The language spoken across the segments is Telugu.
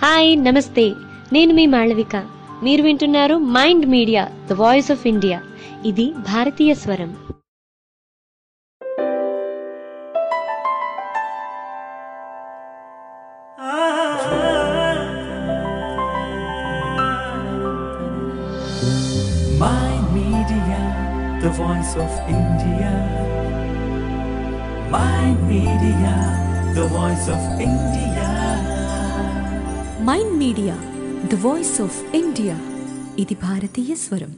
హాయ్ నమస్తే నేను మీ మాళవిక మీరు వింటున్నారు Mind Media the voice of India ఇది భారతీయ స్వరం Mind Media, the voice of India. Mind Media, the voice of India. Mind Media the voice of India ఇది భారతీయ స్వరం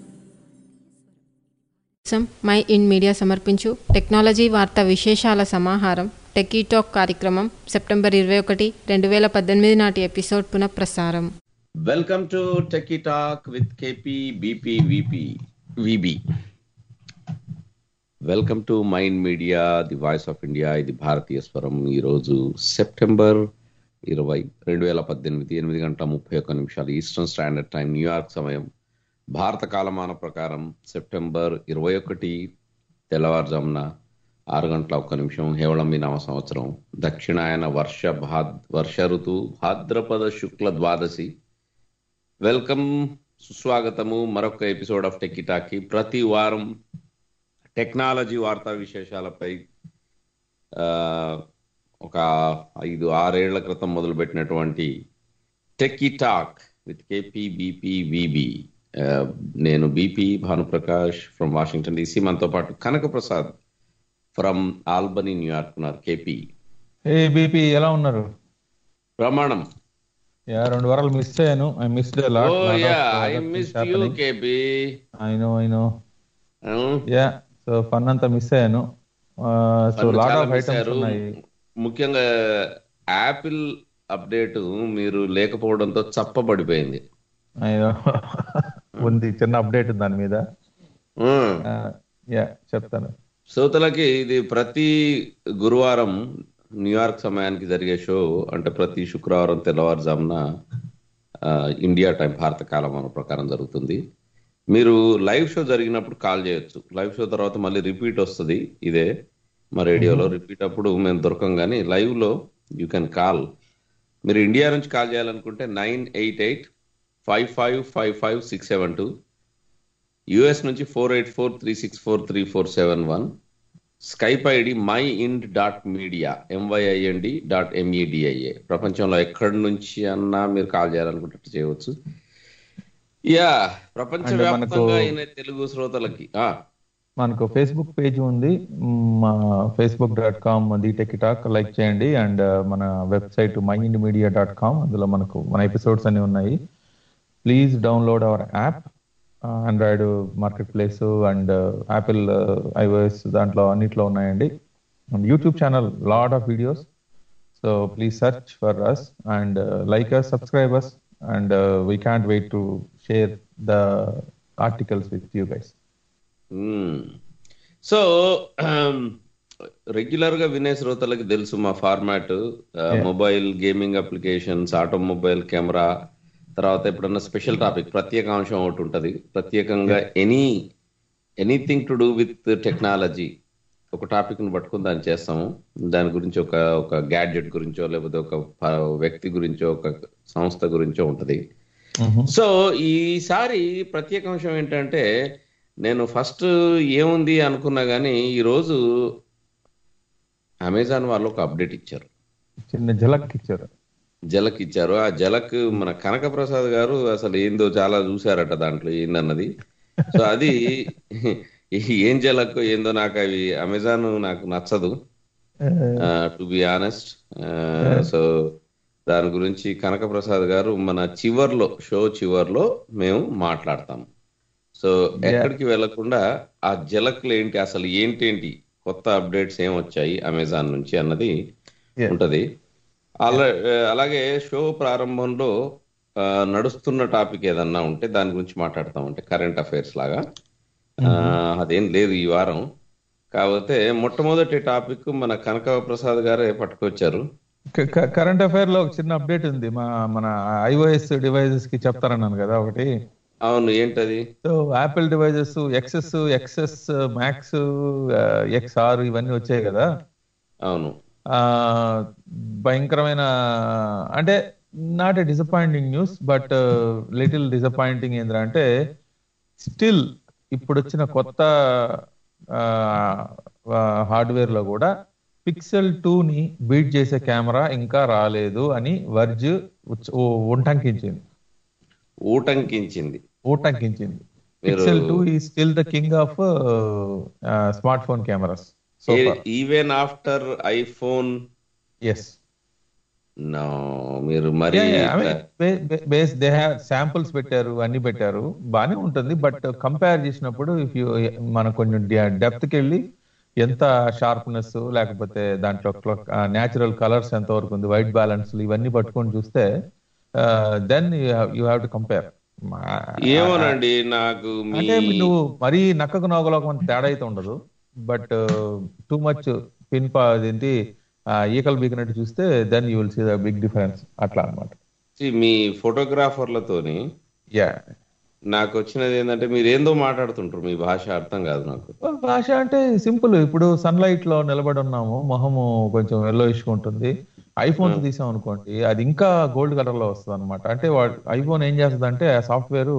సం మై ఇన్ మీడియా సమర్పించు టెక్నాలజీ వార్తా విశేషాల సమాహారం టెకీ టాక్ కార్యక్రమం సెప్టెంబర్ ఇరవై ఒకటి రెండు వేల పద్దెనిమిది నాటి ఎపిసోడ్ పునఃప్రసారం welcome to techie talk with KP BP VP VB welcome to Mind Media the voice of India ఇది భారతీయ స్వరం ఈరోజు సెప్టెంబర్ ఇరవై రెండు వేల పద్దెనిమిది ఎనిమిది గంటల ముప్పై ఒక్క నిమిషాలు ఈస్టర్న్ స్టాండర్డ్ టైం న్యూయార్క్ సమయం భారత కాలమాన ప్రకారం సెప్టెంబర్ ఇరవై ఒకటి తెల్లవారుజామున ఆరు గంటల ఒక్క నిమిషం హేవళంబి నామ సంవత్సరం దక్షిణాయన వర్ష భా వర్ష ఋతు భాద్రపద శుక్ల ద్వాదశి వెల్కమ్ సుస్వాగతము మరొక ఎపిసోడ్ ఆఫ్ టెక్కిటాకి ప్రతి వారం టెక్నాలజీ వార్తా విశేషాలపై ఆ, ఒక ఐదు ఆరేళ్ల క్రితం మొదలుపెట్టినటువంటి techie Talk with KP BP VB నేను BP Bhanuprakash from Washington DC మనతో పాటు కనక ప్రసాద్ ఫ్రమ్ ఆల్బనీ న్యూయార్క్ ఉన్నారు కేపీ ఏ బీపీ ఎలా ఉన్నారు ప్రమాణం యా రెండు వారాలు మిస్ అయ్యాను I miss oh yeah I miss you KP I know I no yeah so fun అంతా మిస్ అయ్యాను సో పన్ను లాట్ చాలా ఆఫ్ miss ఐటమ్స్ అయ్యారు. ఉన్నాయి ముఖ్యంగా యాపిల్ అప్డేట్ మీరు లేకపోవడంతో చప్పబడిపోయింది I know. ఉంది చిన్న అప్డేట్ దాని మీద ఉమ్. యా చెప్తాను శ్రోతలకి ఇది ప్రతి గురువారం న్యూయార్క్ సమయానికి జరిగే షో అంటే ప్రతి శుక్రవారం తెల్లవారుజామున ఆ, ఇండియా టైం భారత కాలమాన ప్రకారం జరుగుతుంది మీరు లైవ్ షో జరిగినప్పుడు కాల్ చేయొచ్చు లైవ్ షో తర్వాత మళ్ళీ రిపీట్ వస్తుంది ఇదే మా రేడియోలో రిపీట్ అప్పుడు మేము దొరకం కానీ లైవ్ లో యూ కెన్ కాల్ మీరు ఇండియా నుంచి కాల్ చేయాలనుకుంటే nine eight eight five five five five six seven two US నుంచి four eight four three six four three four seven one Skype ID MyInd dot media M Y I N D dot M E D I A ప్రపంచంలో ఎక్కడి నుంచి అన్నా మీరు కాల్ చేయాలనుకుంటే చేయవచ్చు యా ప్రపంచ అంటే మనకు- వ్యాప్తంగా అయిన తెలుగు శ్రోతలకి ఆ, మనకు ఫేస్బుక్ పేజ్ ఉంది మా Facebook dot com the talk like చేయండి అండ్ మన website MyInd media dot com అందులో మనకు మన ఎపిసోడ్స్ అన్ని ఉన్నాయి please download our app Android market place and Apple iOS దాంట్లో అన్నిట్లో ఉన్నాయండి and YouTube channel lot of videos so please search for us and like us subscribe us and we can't wait to share the articles with you guys hmm. So regular గా వినే శ్రోతలకి తెలుసు మా format mobile gaming applications automobile camera తర్వాత ఎప్పుడన్నా స్పెషల్ టాపిక్ ప్రత్యేక అంశం ఒకటి ఉంటది ప్రత్యేకంగా any anything to do with technology ఒక టాపిక్ ను పట్టుకుని దాన్ని చేస్తాము దాని గురించి ఒక ఒక గ్యాడ్జెట్ గురించో లేకపోతే ఒక ప- వ్యక్తి గురించో ఒక సంస్థ గురించో ఉంటది సో ఈసారి ప్రత్యేక అంశం ఏంటంటే నేను ఫస్ట్ ఏముంది అనుకున్నా కానీ ఈరోజు అమెజాన్ వాళ్ళు ఒక అప్డేట్ ఇచ్చారు చిన్న ఝలక్ ఇచ్చారు జలక్ ఇచ్చారు ఆ జలక్ మన కనక ప్రసాద్ గారు అసలు ఏందో చాలా చూశారట దాంట్లో ఏందన్నది సో అది ఏం జలక్ ఏందో నాకు అవి అమెజాన్ నాకు నచ్చదు టు బి ఆనెస్ట్ సో దాని గురించి కనక ప్రసాద్ గారు మన చివర్లో షో చివర్లో మేము మాట్లాడతాం సో ఎక్కడికి వెళ్లకుండా ఆ జలక్లు ఏంటి అసలు ఏంటేంటి కొత్త అప్డేట్స్ ఏం వచ్చాయి అమెజాన్ నుంచి అన్నది Yeah. ఉంటది అలా అలాగే షో ప్రారంభంలో ఆ, నడుస్తున్న టాపిక్ ఏదన్నా ఉంటే దాని గురించి మాట్లాడతాం అంటే కరెంట్ అఫైర్స్ లాగా ఆ, అదేం లేదు ఈ వారం కాకపోతే మొట్టమొదటి టాపిక్ మన కనక ప్రసాద్ గారే పట్టుకొచ్చారు కరెంట్ అఫైర్ లో ఒక చిన్న అప్డేట్ ఉంది మా మన ఐఓఎస్ డివైజెస్ కి చెప్తారన్నాను కదా ఒకటి అవును ఏంటది so Apple devices X S X S Max X R ఇవన్నీ వచ్చాయి కదా అవును ఆ భయంకరమైన అంటే not a disappointing news but little disappointing ఏంటంటే స్టిల్ ఇప్పుడు వచ్చిన కొత్త హార్డ్వేర్ లో కూడా పిక్సెల్ టూ ని బీట్ చేసే కెమెరా ఇంకా రాలేదు అని వర్జ్ ఉచ్- ఉ- ఉంటంకించింది ఊటంకించింది ఊటంకించింది మీరు- పిక్సెల్ టూ ఈ still the king of smart phone cameras so even after iPhone S no మీరు మరి బేస్ దే హ్యావ్ శాంపుల్స్ పెట్టారు అన్ని పెట్టారు బానే ఉంటుంది బట్ కంపేర్ చేసినప్పుడు ఇఫ్ యూ మనం కొంచెం డెప్త్ కి వెళ్ళి ఎంత షార్ప్నెస్ లేకపోతే దాంట్లో న్యాచురల్ కలర్స్ ఎంత వరకు ఉంది వైట్ బ్యాలెన్స్ ఇవన్నీ పట్టుకొని చూస్తే then you have to compare ఏమోనండి నాకు మీ అంటే నువ్వు మరీ నక్కకు నోగలో కొంత తేడా అయితే ఉండదు బట్ టూ మచ్ పిన్ పా అదేంటి ఆ, ఈకలు బీకినట్టు చూస్తే then you will see the big difference అట్లా అన్నమాట see, మీ ఫోటోగ్రాఫర్లతోని యా నాకు వచ్చినది ఏంటంటే మీరు ఏందో మాట్లాడుతుంటారు మీ భాష అర్థం కాదు నాకు భాష అంటే సింపుల్ ఇప్పుడు సన్ లైట్ లో నిలబడి ఉన్నాము మొహము కొంచెం ఎల్లో ఉంటుంది ఐఫోన్ తీసాం అనుకోండి అది ఇంకా గోల్డ్ కలర్ లో వస్తుంది అనమాట అంటే ఐఫోన్ ఏం చేస్తుంది అంటే ఆ సాఫ్ట్వేర్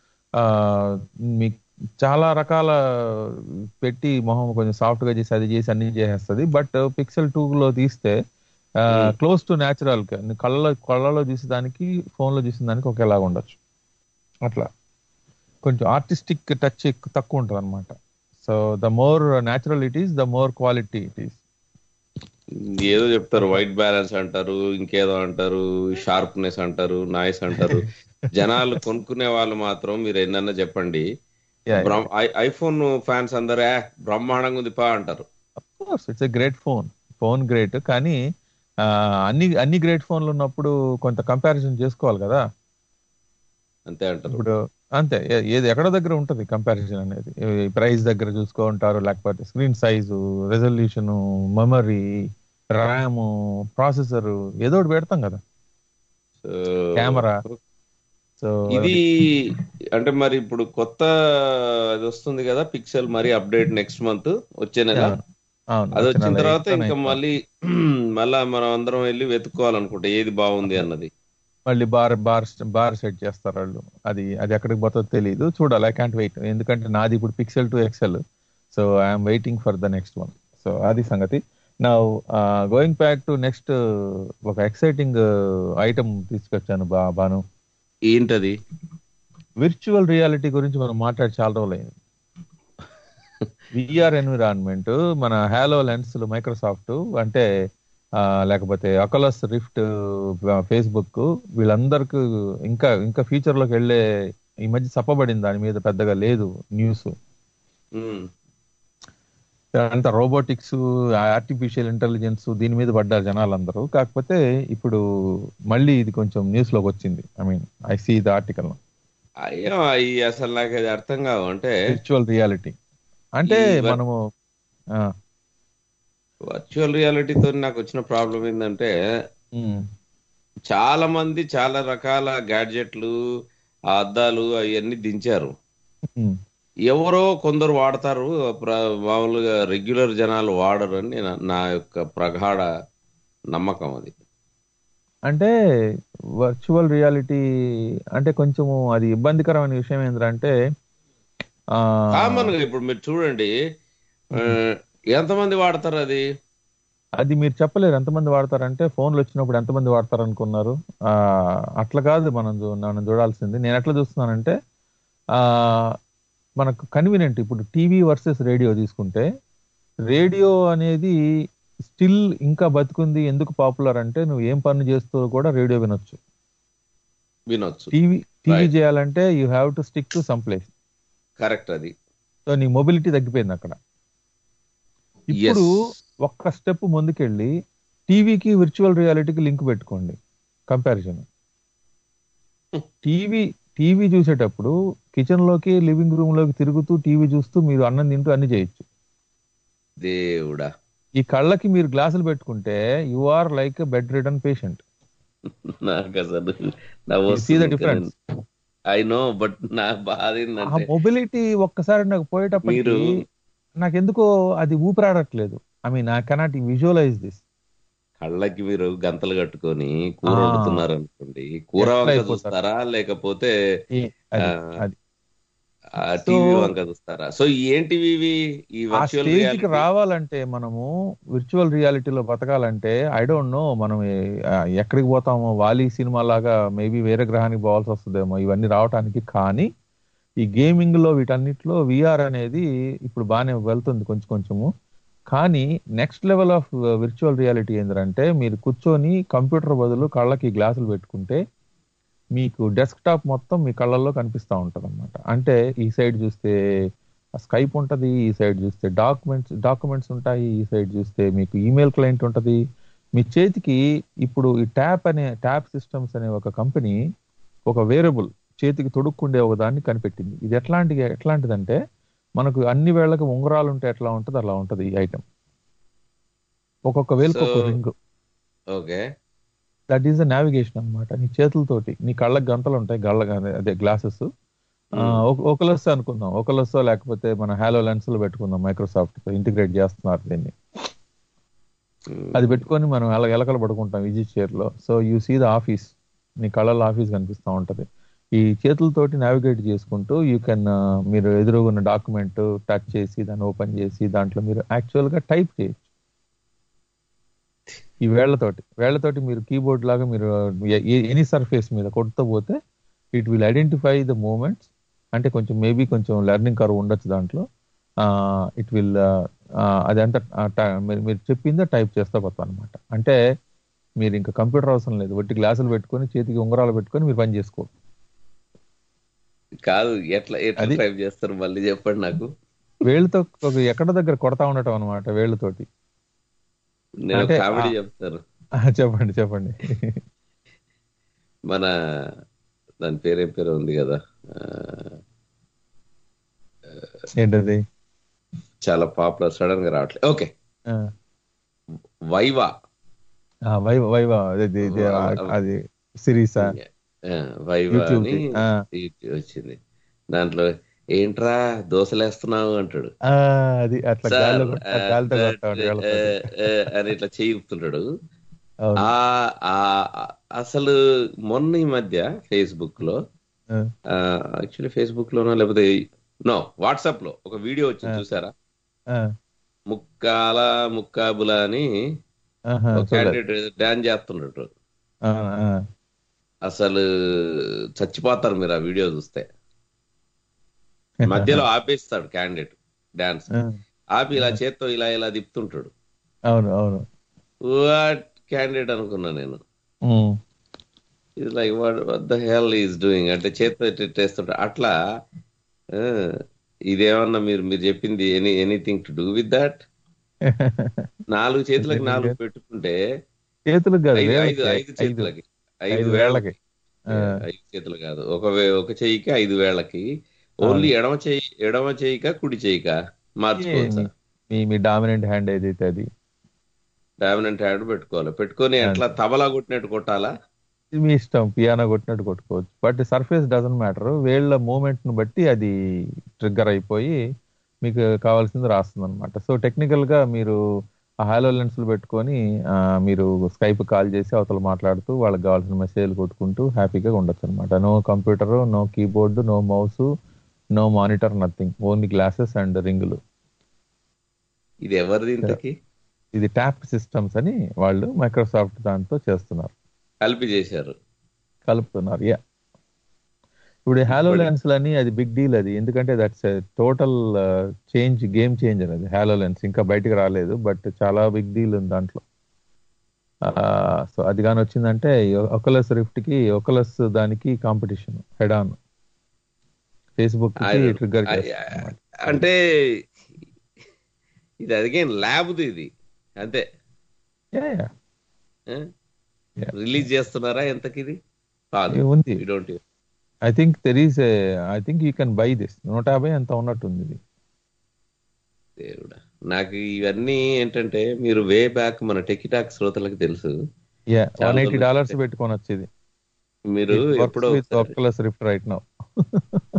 మీకు చాలా రకాల పెట్టి మొహం కొంచెం సాఫ్ట్ గా చేసి అది చేసి అన్ని చేసేస్తుంది బట్ పిక్సెల్ టూ లో తీస్తే క్లోజ్ టు న్యాచురల్ కళ్ళలో కళ్ళలో చూసే దానికి ఫోన్ లో చూసిన దానికి ఒకేలాగా ఉండొచ్చు అట్లా కొంచెం ఆర్టిస్టిక్ టచ్ తక్కువ ఉంటుంది అనమాట so the more natural it is the more quality it is ఏదో చెప్తారు వైట్ బ్యాలెన్స్ అంటారు ఇంకేదో అంటారు షార్ప్నెస్ అంటారు నాయిస్ అంటారు జనాలు కొనుక్కునే వాళ్ళు మాత్రం మీరు ఏందన్నా చెప్పండి బ్రహ్మ- ఐ- ఐఫోన్ ఫ్యాన్స్ అందరూ "ఏ, బ్రహ్మాండంగా ఉంది పా అంటారు course it's a great phone phone great కానీ ఆ, అన్ని అన్ని గ్రేట్ ఫోన్లు ఉన్నప్పుడు కొంత కంపారిజన్ చేసుకోవాలి కదా అంతే అంటారు ఇప్పుడు అంతే ఏ- ఏది ఎక్కడో దగ్గర ఉంటది కంపారిజన్ అనేది ప్రైస్ దగ్గర చూసుకుంటారు లేకపోతే screen size resolution memory RAM processor ఏదో ఒకటి పెడతాం కదా కెమెరా సో ఇది అంటే మరి ఇప్పుడు కొత్త అది వస్తుంది కదా పిక్సెల్ మరి అప్డేట్ నెక్స్ట్ మంత్ వచ్చే నెల అవును అది వచ్చిన వచ్చిన నెల తర్వాత eighth ఇంకా ninth. మళ్ళీ మళ్ళా మనం అందరం వెళ్ళి వెతుక్కోవాలనుకుంటా ఏది బాగుంది అన్నది మళ్ళీ బార్ బార్ బార్ సెట్ చేస్తారు వాళ్ళు అది అది ఎక్కడికి పోతుందో తెలియదు చూడాలి ఐ క్యాంట్ వెయిట్ ఎందుకంటే నాది ఇప్పుడు Pixel two XL so I'm waiting for the next one so అది సంగతి నా గోయింగ్ బ్యాక్ టు నెక్స్ట్ ఒక ఎక్సైటింగ్ ఐటమ్ తీసుకొచ్చాను బా బాను ఏంటది విర్చువల్ రియాలిటీ గురించి మనం మాట్లాడి చాలా రోజులు అయింది విఆర్ ఎన్విరాన్మెంట్ మన హ్యాలో లెన్స్ మైక్రోసాఫ్ట్ అంటే ఆ, లేకపోతే అకలస్ రిఫ్ట్ ఫేస్బుక్ వీళ్ళందరికి ఇంకా ఇంకా ఫ్యూచర్ లోకి వెళ్ళే ఈ మధ్య చెప్పబడింది దాని మీద పెద్దగా లేదు న్యూస్ ఉమ్. అంత రోబోటిక్స్ ఆర్టిఫిషియల్ ఇంటెలిజెన్స్ దీని మీద పడ్డారు జనాలందరూ కాకపోతే ఇప్పుడు మళ్ళీ ఇది కొంచెం న్యూస్ లోకి వచ్చింది I mean I see the article అయ్యో అయ్యి అసలు నాకు అది అర్థం కావు అంటే విర్చువల్ రియాలిటీ అంటే ఈ వ- మనము ఆ, వర్చువల్ రియాలిటీతో నాకు వచ్చిన ప్రాబ్లం ఏంటంటే ఉమ్, చాలా మంది చాలా రకాల గ్యాడ్జెట్లు ఆ అద్దాలు అవన్నీ దించారు ఉమ్. ఎవరో కొందరు వాడతారు ప్ర- మామూలుగా రెగ్యులర్ జనాలు వాడరు అని నా- నా యొక్క ప్రగాఢ నమ్మకం అది అంటే వర్చువల్ రియాలిటీ అంటే కొంచెము అది ఇబ్బందికరమైన విషయం ఏంటంటే ఆ, కామన్ గా ఇప్పుడు మీరు చూడండి ఆ, ఎంతమంది వాడతారు అది అది మీరు చెప్పలేరు ఎంతమంది వాడతారంటే ఫోన్లు వచ్చినప్పుడు ఎంతమంది వాడతారు అనుకున్నారు ఆ, అట్లా కాదు మనం చూ- మనం చూడాల్సింది నేను ఎట్లా చూస్తున్నానంటే ఆ మనకు కన్వీనియంట్ ఇప్పుడు టీవీ వర్సెస్ రేడియో తీసుకుంటే రేడియో అనేది స్టిల్ ఇంకా బతుకుంది ఎందుకు పాపులర్ అంటే నువ్వు ఏం పని చేస్తూ కూడా రేడియో వినొచ్చు వినొచ్చు టీవీ టీవీ Right. చేయాలంటే you have to stick to some place correct అది సో నీ మొబిలిటీ తగ్గిపోయింది అక్కడ ఇప్పుడు Yes. ఒక్క స్టెప్ ముందుకెళ్ళి టీవీకి విర్చువల్ రియాలిటీకి లింక్ పెట్టుకోండి కంపారిజన్ టీవీ టీవీ చూసేటప్పుడు కిచెన్ లోకి లివింగ్ రూమ్ లోకి తిరుగుతూ టీవీ చూస్తూ మీరు అన్నం తింటూ అన్ని చేయొచ్చు దేవుడా ఈ కళ్ళకి మీరు గ్లాసులు పెట్టుకుంటే you are like bedridden patient నాకు అసలు see the difference? I know but నా బాధ ఆ ఏంటంటే మొబిలిటీ ఒక్కసారి నాకు పోయేటప్పటికి మీరు- నాకు ఎందుకో అది ఊపిరాడట్లేదు I mean I cannot visualize this కళ్ళకి మీరు గంతలు కట్టుకొని కూర ఆ. వండుతున్నారు అనుకోండి కూర ఎట్లా వంక అయిపోతారు? చూస్తారా లేకపోతే ఈ- అది ఆ, అది టీవీ So- వంక చూస్తారా సో ఏంటివి ఇవి ఈ ఆ వర్చువల్ స్టేజ్ కి రావాలంటే మనము విర్చువల్ రియాలిటీలో బతకాలంటే ఐ డోంట్ నో మనం ఏ- ఆ, ఎక్కడికి పోతామో వాలి సినిమా లాగా మేబీ వేరే గ్రహానికి పోవాల్సి వస్తుందేమో ఇవన్నీ రావటానికి కానీ ఈ గేమింగ్ లో వీటన్నిటిలో విఆర్ అనేది ఇప్పుడు బాగానే వెళ్తుంది కొంచెం కొంచెము కానీ next level of virtual reality ఏంటంటే మీరు కూర్చొని కంప్యూటర్ బదులు కళ్ళకి గ్లాసులు పెట్టుకుంటే మీకు డెస్క్టాప్ మొత్తం మీ కళ్ళల్లో కనిపిస్తూ ఉంటుంది అనమాట అంటే ఈ సైడ్ చూస్తే స్కైప్ ఉంటది ఈ సైడ్ చూస్తే డాక్యుమెంట్స్ డాక్యుమెంట్స్ ఉంటాయి ఈ సైడ్ చూస్తే మీకు ఈమెయిల్ క్లయింట్ ఉంటది మీ చేతికి ఇప్పుడు ఈ ట్యాప్ అనే ట్యాప్ సిస్టమ్స్ అనే ఒక కంపెనీ ఒక వేరబుల్ చేతికి తొడుక్కుండే ఒక దాన్ని కనిపెట్టింది ఇది ఎట్లాంటి ఎట్లాంటిదంటే మనకు అన్ని వేళలకు ఉంగరాలు ఉంటే ఎట్లా ఉంటుంది అలా ఉంటది ఈ ఐటమ్ ఒక్కొక్క వేలకు ఒక So- ring okay that is the navigation అన్నమాట నీ చేతులతోటి నీ కళ్ళకి గంతలు ఉంటాయి గళ్ళ అదే గ్లాసెస్ ఒకలస్ అనుకుందాం ఒకలస్ లేకపోతే మన హాలో లెన్స్ లో పెట్టుకుందాం మైక్రోసాఫ్ట్ తో ఇంటిగ్రేట్ చేస్తున్నారు దీన్ని అది పెట్టుకొని మనం ఎల ఎలకలు పడుకుంటాం ఈజీ చైర్ లో so you see the office నీ కళ్ళలో ఆఫీస్ కనిపిస్తూ ఉంటది ఈ చేతులతోటి నావిగేట్ చేసుకుంటూ యూ కెన్ మీరు ఎదురుగున్న డాక్యుమెంట్ టచ్ చేసి దాన్ని ఓపెన్ చేసి దాంట్లో మీరు యాక్చువల్ గా టైప్ చేయొచ్చు ఈ వేళ్లతోటి వేళ్లతోటి మీరు కీబోర్డ్ లాగా మీరు ఎనీ సర్ఫేస్ మీద కొడుతూ పోతే it will identify the moments అంటే కొంచెం మేబీ కొంచెం లెర్నింగ్ కర్వ్ ఉండొచ్చు దాంట్లో ఇట్ విల్ అదంతా మీరు మీరు చెప్పిందే టైప్ చేస్తా పోతా అనమాట అంటే మీరు ఇంకా కంప్యూటర్ అవసరం లేదు వట్టి గ్లాసులు పెట్టుకొని చేతికి ఉంగరాలు పెట్టుకొని మీరు పని చేసుకో కాదు ఎట్లా ఎట్లా అది- టైప్ చేస్తారు మళ్ళీ చెప్పండి నాకు వేళ్ళతో ఒక ఎక్కడ దగ్గర కొడతా ఉండటం అనమాట వేళ్ళతోటి నేను అంటే, కామెడీ ఆ- చెప్తాను ఆ, చెప్పండి చెప్పండి మన దాని పేరేం పేరు ఉంది కదా ఆ, ఏంటది చాలా పాపులర్ సడన్ గా రావట్లేదు ఓకే ఆ, వైవా ఆ, వైవ వైవ అది- అది- అది- వా- అది సిరీసా ఆ, వైవా YouTube అని ది. ఆ. YouTube వచ్చింది దాంట్లో ఏంట్రా దోశలేస్తున్నావు అంటాడు ఆ, అది అట్లా సార్, గాల్లో కొడతా- ఆ, గాలితో ఆ, కొడతా ఉంటాడు వేళ్ళతోటి. ఆ, ఆ, అని ఇట్లా చేయిపుతుంటాడు అవును. ఆ ఆ అసలు మొన్న ఈ మధ్య ఫేస్బుక్ లో ఆ, యాక్చువల్లీ ఫేస్బుక్ లోనో లేకపోతే నో వాట్సాప్ లో ఒక వీడియో వచ్చింది ఆ. చూసారా ఆ, ముక్కాల ముక్కాబుల అని ఆహా, ఒక చూడలేదు. క్యాండిడేట్ డాన్స్ చేస్తున్నాడు ఆ, ఆ, అసలు చచ్చిపోతారు మీరు ఆ వీడియో చూస్తే మధ్యలో ఆపేస్తాడు క్యాండిడేట్ డాన్స్ ఆ, ఆపి ఇలా చేత్తో ఇలా ఇలా తిప్పుతుంటాడు అవును అవును వాట్ క్యాండిడేట్ అనుకున్నా నేను ఉమ్, ఇది like what the hell is doing అంటే చేత్తో చేస్తుంటాడు అట్లా ఆ, ఇదేమన్నా మీరు మీరు చెప్పింది any anything to do with that నాలుగు చేతులకు నాలుగు పెట్టుకుంటే చేతులకు కాదు ఐదు వేళ్ళకి, ఐదు ఐదు ఐదు చేతులకి ఐదు ఐదు వేళ్ళకి వేళ్ళకి ఆ. ఐదు చేతులు కాదు ఒక వే- ఒక చెయ్యికి ఐదు వేళ్ళకి ఓన్లీ ఎడమ చెయ్యి ఎడమ చెయ్యిక కుడి చెయ్యిక మార్చుకోవచ్చా మీ- మీ మీ డామినెంట్ హ్యాండ్ ఏదైతే అది డామినెంట్ హ్యాండ్ పెట్టుకోవాలి పెట్టుకొని ఎట్లా తబలా కొట్టినట్టు కొట్టాలా ఇది మీ ఇష్టం పియానో కొట్టినట్టు కొట్టుకోవచ్చు బట్ సర్ఫేస్ డజన్ మ్యాటర్ వేళ్ళ మూమెంట్ ను బట్టి అది ట్రిగ్గర్ అయిపోయి మీకు కావాల్సింది రాస్తుంది అనమాట సో టెక్నికల్ గా మీరు ఆ హాలో లెన్స్లు పెట్టుకొని ఆ, మీరు స్కైప్ కాల్ చేసి అవతల మాట్లాడుతూ వాళ్ళకి కావాల్సిన మెసేజ్లు కొట్టుకుంటూ హ్యాపీగా ఉండొచ్చు అనమాట no computer no keyboard no mouse no monitor nothing only glasses and రింగులు ఇది ఎవరిది ఇంతకి ఇది ట్యాప్ సిస్టమ్స్ అని వాళ్ళు మైక్రోసాఫ్ట్ దాంతో చేస్తున్నారు కలిపి చేశారు కలుపుతున్నారు యా ఇప్పుడు హాలో లెన్స్ అని అది బిగ్ డీల్ అది ఎందుకంటే that's total change game changer అది హాలో లెన్స్ ఇంకా బయటకు రాలేదు బట్ చాలా బిగ్ డీల్ ఉంది దాంట్లో సో అది కానీ వచ్చిందంటే ఒకలస్ రిఫ్ట్ కి ఒకలస్ దానికి competition head on Facebook I don't- trigger I- అంటే ఇది అదిగేం ల్యాబ్ది ఇది అంతే Yeah. రిలీజ్ చేస్తున్నారా ఎంతకి ఇది కాదు ఉంది We don't use. I think there is I think you can buy this నూట యాభై ఎంత ఉన్నట్టుంది ఇది దేవుడా నాకు ఇవన్నీ ఏంటంటే మీరు వే బ్యాక్ మన టెకిటాక్ శ్రోతలకు తెలుసు యా చాలా వన్ ఎయిటీ రోజులు డాలర్స్ పెట్టుకొని వచ్చేది మీరు ఎప్పుడో ఒకసారి- ఒక్కలస్ రిఫ్ట్ రైట్ నౌ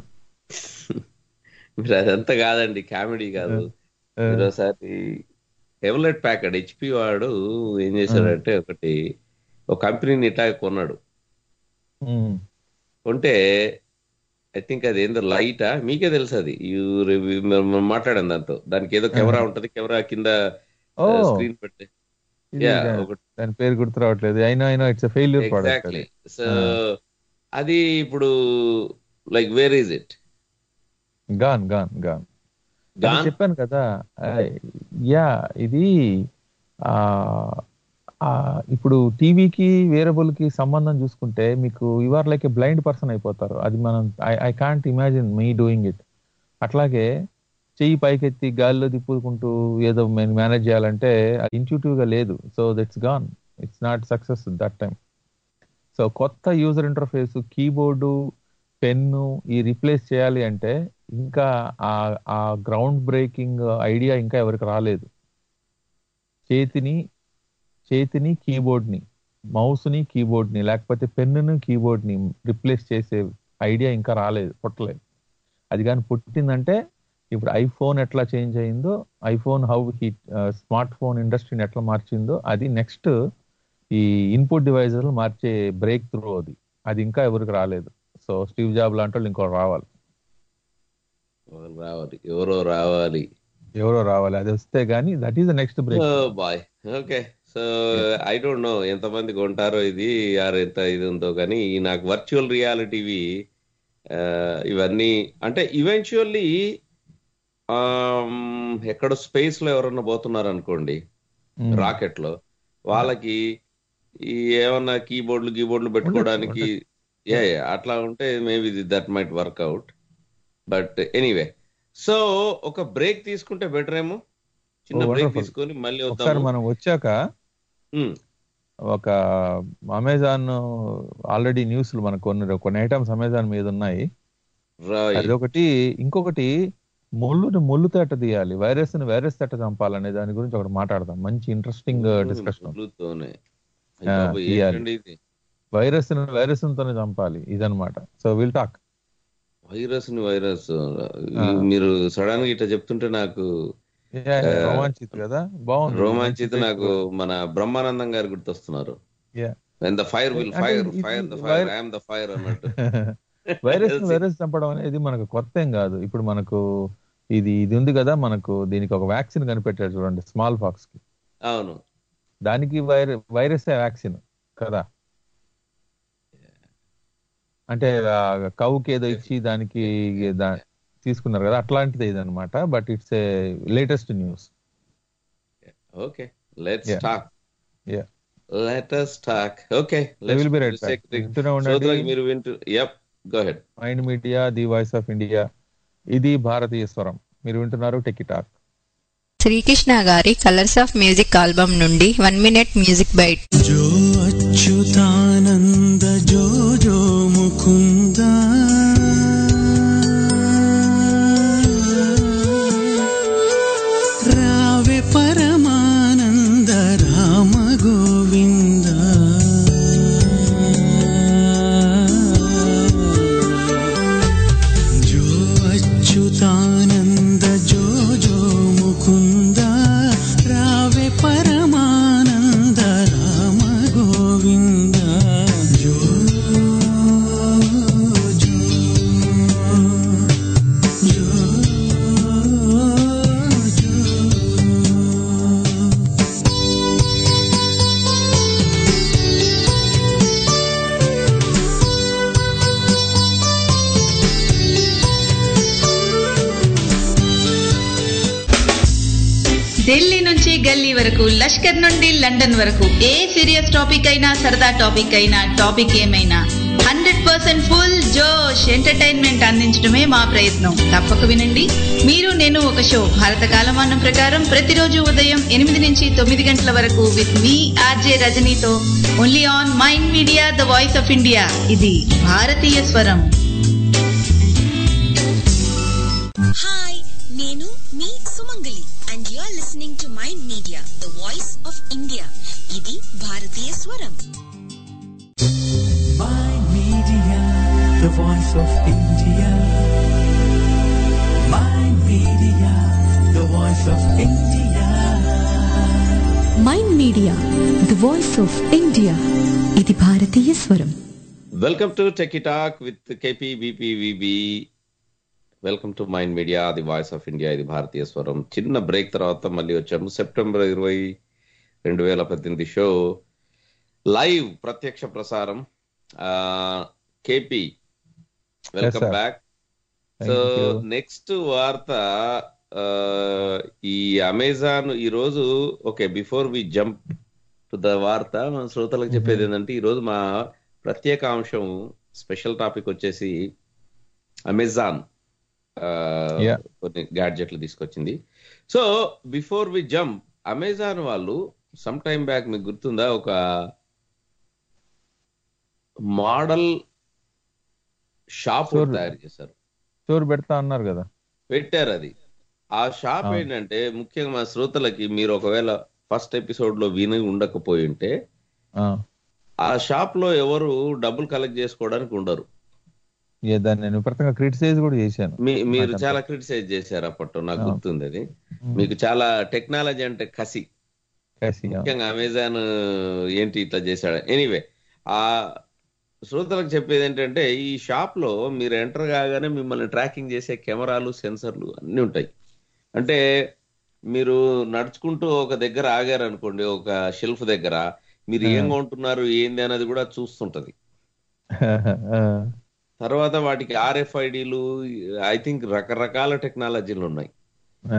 మీరు అదంతా కాదండి కామెడీ కాదు మీరు ఒకసారి హెవలెట్ ప్యాకెడ్ హెచ్పి వాడు ఏం చేశాడంటే ఒకటి ఒక కంపెనీని ఇటా కొన్నాడు ఉమ్. కొంటే ఐ థింక్ అది ఏందో లైటా మీకే తెలుసు అది You review- మనం మాట్లాడాం దాంతో దానికి ఏదో కెమెరా ఉంటది కెమెరా కింద ఓ స్క్రీన్ పెట్టి ఇది యా దా- ఒకటి దాని పేరు గుర్తు రావట్లేదు అయినా అయినా ఇట్స్ ఫెయిల్యూర్ ప్రోడక్ట్ ఎగ్జాక్ట్లీ అది సో అది ఇప్పుడు like where is it gone gone gone అది గాన్ చెప్పాను కదా యా ఇది ఆ ఆ, ఇప్పుడు టీవీకి వేరబుల్ కి సంబంధం చూసుకుంటే మీకు are like a blind person అయిపోతారు అది మనం I can't imagine me doing it అట్లాగే చెయ్యి పైకెత్తి గాలిలో తిప్పుకుంటూ ఏదో మేనేజ్ చేయాలంటే అది ఇంట్యూటివ్ గా లేదు so that's gone it's not success that time so కొత్త యూజర్ ఇంటర్ఫేస్ కీబోర్డు పెన్ను ఈ రీప్లేస్ చేయాలి అంటే ఇంకా ఆ ఆ గ్రౌండ్ బ్రేకింగ్ ఐడియా ఇంకా ఎవరికి రాలేదు చేతిని చేతిని కీబోర్డ్ని మౌస్ని కీబోర్డ్ని లేకపోతే పెన్నును కీబోర్డ్ని రిప్లేస్ చేసే ఐడియా ఇంకా రాలేదు పుట్టలేదు అది కానీ పుట్టిందంటే ఇప్పుడు ఐఫోన్ ఎట్లా చేంజ్ అయిందో iPhone how he smart phone ఇండస్ట్రీని ఎట్లా మార్చిందో అది నెక్స్ట్ ఈ ఇన్పుట్ డివైజెస్ మార్చే బ్రేక్ త్రూ అది అది ఇంకా ఎవరికి రాలేదు సో స్టీవ్ జాబ్ లాంటి వాళ్ళు ఇంకో రావాలి వాళ్ళు రావాలి ఎవరో రావాలి ఎవరో రావాలి అది వస్తే గానీ that is the next break boy okay so I don't know ఎంతమంది కొంటారో ఇది ఆర్ ఎంత ఇది ఉందో కానీ ఈ నాకు వర్చువల్ రియాలిటీవి ఇవన్నీ అంటే ఈవెన్చువల్లీ ఎక్కడ స్పేస్ లో ఎవరన్నా పోతున్నారు అనుకోండి రాకెట్ లో వాళ్ళకి ఈ ఏమన్నా కీబోర్డులు కీబోర్డులు పెట్టుకోవడానికి ఏ అట్లా ఉంటే maybe that might work out but anyway so ఒక బ్రేక్ తీసుకుంటే బెటర్ ఏమో చిన్న Oh, బ్రేక్ wonderful. తీసుకొని మళ్ళీ ఒకసారి వద్దాము మనం వచ్చాక ఉమ్, ఒక అమెజాన్ ఆల్రెడీ న్యూస్లు మనకు కొన్ని కొన్ని ఐటమ్స్ అమెజాన్ మీద ఉన్నాయి right. అదొకటి ఇంకొకటి ముళ్ళుని ముళ్ళుతో ఎట్ట తీయాలి వైరస్ ని వైరస్ ఎట్ట చంపాలనే దాని గురించి ఒకటి మాట్లాడదాం మంచి ఇంట్రెస్టింగ్ డిస్కషన్ ముళ్ళుతోనే. ఆ, అయ్య బాబోయ్, తీయాలి. ఏంటండి ఇది వైరస్ ని వైరస్ తోనే చంపాలి ఇదనమాట సో విల్ టాక్ వైరస్ ని వైరస్ మీరు సడన్ గా ఇట్లా చెప్తుంటే నాకు రోమాంచిత్ కదా బాగుంది రోమాంచిత నాకు మన బ్రహ్మానందం గారు గుర్తొస్తున్నారు Yeah. ద ఫైర్ విల్ అంటే ఫైర్ ఇది- ఫైర్ ద ఇది ఫైర్ వైర- ఐఎమ్ ద ఫైర్ అన్నట్టు వైరస్ ని వైరస్ చంపడం అనేది మనకు కొత్త ఏం కాదు ఇప్పుడు మనకు ఇది ఇది ఉంది కదా మనకు దీనికి ఒక వ్యాక్సిన్ కనిపెట్టారు చూడండి స్మాల్ ఫాక్స్ కి అవును దానికి వైర వైరస్ వ్యాక్సిన్ కదా అంటే ఆ కౌకి ఏదో ఇచ్చి దానికి దా- తీసుకున్నారు కదా అట్లాంటిది ఇది అనమాట but it's a latest news okay let's Yeah. Talk Yeah. Let us talk okay I will be right back. వింటూనే ఉండండి. మీరు వింటూ yup go head Mind Media the voice of India ఇది భారతీయ స్వరం మీరు వింటున్నారు టెక్కి టాక్ శ్రీకృష్ణ గారి కలర్స్ ఆఫ్ మ్యూజిక్ ఆల్బమ్ నుండి వన్ మినిట్ మ్యూజిక్ బైట్ जो अच्युतानन्द जो जो मुकुन्द रावे परमानन्द राम गोविन्द जो अच्युतानन्द जो जो मुकुन्द रावे परमानन्द राम गोविन्द जो जो जो जो ఢిల్లీ నుంచి గల్లీ వరకు లష్కర్ నుండి లండన్ వరకు ఏ సీరియస్ టాపిక్ అయినా సరదా టాపిక్ అయినా టాపిక్ ఏమైనా హండ్రెడ్ పర్సెంట్ ఫుల్ జోష్ ఎంటర్టైన్మెంట్ అందించడమే మా ప్రయత్నం తప్పక వినండి మీరు నేను ఒక షో భారత కాలమానం ప్రకారం ప్రతిరోజు ఉదయం ఎనిమిది నుంచి తొమ్మిది గంటల వరకు విత్ మీ ఆర్జే రజనీతో only on Mind Media the voice of India ఇది భారతీయ స్వరం హాయ్ నేను మీ Sumangali and you are listening to Mind Media the voice of India ఇది భారతీయ స్వరం Mind Media, the voice of India. Mind Media, the voice of India. Mind Media the voice of India ఇది భారతీయ స్వరం welcome to techie talk with KP BPVB welcome to Mind Media the voice of India ఇది భారతీయ స్వరం చిన్న బ్రేక్ తర్వాత మళ్ళీ వచ్చాము సెప్టెంబర్ ఇరవై రెండు వేల పద్దెనిమిది షో లైవ్ ప్రత్యక్ష ప్రసారం KP welcome sir. Back Thank so you. Next వార్త ఆ, ఈ అమెజాన్ ఈ రోజు okay before we jump to the వార్త మన శ్రోతలకు చెప్పేది ఏంటంటే ఈ రోజు మా ప్రత్యేక అంశం స్పెషల్ టాపిక్ వచ్చేసి అమెజాన్ ఆ, Yeah. కొన్ని గ్యాడ్జెట్లు తీసుకొచ్చింది so before we jump Amazon వాళ్ళు సమ్ టైమ్ బ్యాక్ మీకు గుర్తుందా ఒక మోడల్ షాప్ Sure. తయారు చేశారు స్టోర్ పెడతా అన్నారు కదా పెట్టారు అది ఆ షాప్ అవును. ఏంటంటే ముఖ్యంగా మా శ్రోతలకి మీరు ఒకవేళ ఫస్ట్ ఎపిసోడ్ లో విని ఉండకపోయి ఉంటే ఆ, ఆ షాప్ లో ఎవరు డబ్బులు కలెక్ట్ చేసుకోవడానికి ఉండరు ఏ దాన్ని నేను విపరీతంగా క్రిటిసైజ్ కూడా చేశాను మీ- మీరు నాకంత- చాలా క్రిటిసైజ్ చేశారు అప్పట్లో నాకు అవును. గుర్తుంది అది మీకు చాలా టెక్నాలజీ అంటే కసి కసి, ఆ. ముఖ్యంగా అమెజాన్ ఏంటి ఇట్లా చేశాడు ఎనీవే ఆ శ్రోతలకు చెప్పేది ఏంటంటే ఈ షాప్ లో మీరు ఎంటర్ కాగానే మిమ్మల్ని ట్రాకింగ్ చేసే కెమెరాలు సెన్సర్లు అన్ని ఉంటాయి అంటే మీరు నడుచుకుంటూ ఒక దగ్గర ఆగారు అనుకోండి ఒక షెల్ఫ్ దగ్గర మీరు ఏం ఆ. కొంటున్నారు ఏంది అనేది కూడా చూస్తుంటది ఆ, తర్వాత వాటికి ఆర్ఎఫ్ఐడిలు ఐ థింక్ రకరకాల టెక్నాలజీలు ఉన్నాయి ఆ,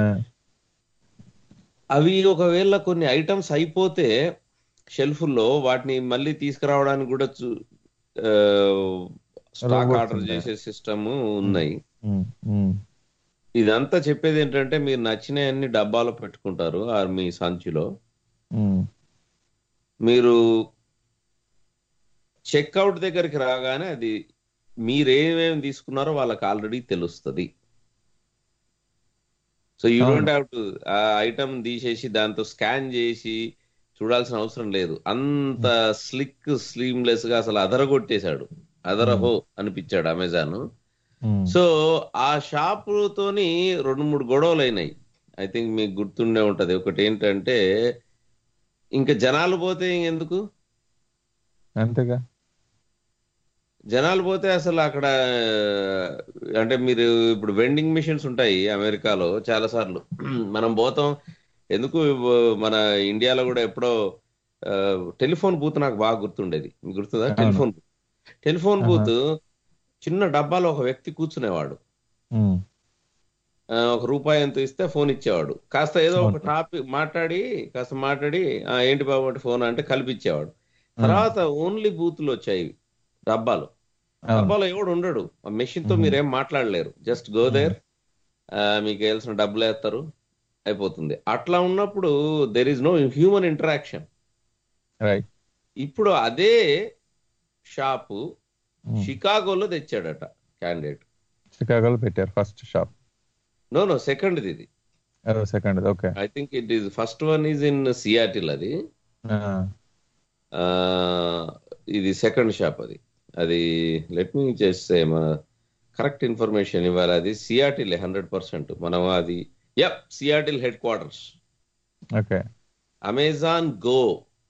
అవి ఒకవేళ కొన్ని ఐటమ్స్ అయిపోతే షెల్ఫ్లో వాటిని మళ్ళీ తీసుకురావడానికి కూడా చూ- ఆ, స్టాక్ Robots ఆర్డర్ ఉన్నాయి. చేసే సిస్టమ్ ఉన్నాయి ఉమ్, ఉమ్, ఇదంతా చెప్పేది ఏంటంటే మీరు నచ్చినవన్నీ డబ్బాలో పెట్టుకుంటారు ఆ మీ సంచిలో ఉమ్. మీరు చెక్అవుట్ దగ్గరికి రాగానే అది మీరేమేమి తీసుకున్నారో వాళ్ళకి ఆల్రెడీ తెలుస్తుంది సో యూ అవును. డోంట్ హ్యావ్ టు ఆ ఐటమ్ తీసేసి దాంతో స్కాన్ చేసి చూడాల్సిన అవసరం లేదు అంత స్లిక్ స్లీమ్లెస్ గా అసలు అదరగొట్టేశాడు అదరహో అనిపించాడు అమెజాన్ ఉమ్. సో ఆ షాప్ తోని రెండు మూడు గొడవలు అయినాయి ఐ థింక్ మీకు గుర్తుండే ఉంటది ఒకటి ఏంటంటే ఇంకా జనాలు పోతే ఎందుకు అంతేగా జనాలు పోతే అసలు అక్కడ అంటే మీరు ఇప్పుడు వెండింగ్ మిషన్స్ ఉంటాయి అమెరికాలో చాలా సార్లు మనం పోతాం ఎందుకు మన ఇండియాలో కూడా ఎప్పుడో ఆ, టెలిఫోన్ బూత్ నాకు బాగా గుర్తుండేది మీకు గుర్తుందా అవును. టెలిఫోన్ బూత్ టెలిఫోన్ ఆహా. బూత్ చిన్న డబ్బాలో ఒక వ్యక్తి కూర్చునేవాడు ఉమ్, ఆ, ఒక రూపాయి ఎంత ఇస్తే ఫోన్ ఇచ్చేవాడు కాస్త ఏదో ఒక అవును. టాపిక్ మాట్లాడి కాస్త మాట్లాడి "ఆ, ఏంటి బాబు ఫోన్ అంటే కల్పించేవాడు తర్వాత ఓన్లీ బూత్లు వచ్చాయి డబ్బాలు అవును. డబ్బాలో ఎవడు ఉండడు ఆ మెషిన్ తో మ్మ్. మీరేం మాట్లాడలేరు జస్ట్ గో దేర్ మీకు వేయాల్సిన డబ్బులు వేస్తారు అయిపోతుంది అట్లా ఉన్నప్పుడు there is no human interaction right ఇప్పుడు అదే షాపు ఉమ్. షికాగోలో తెచ్చాడట క్యాండిడేట్ చికాగోలో పెట్టారు first shop no no second ఇది second okay I think it is first one is in Seattle అది ఆ, ఇది సెకండ్ షాప్ అది అది లెట్ మీ చేస్తే మన కరెక్ట్ ఇన్ఫర్మేషన్ ఇవ్వాలి అది సియాటిల్ హండ్రెడ్ పర్సెంట్ మనం అది yup Seattle headquarters okay Amazon Go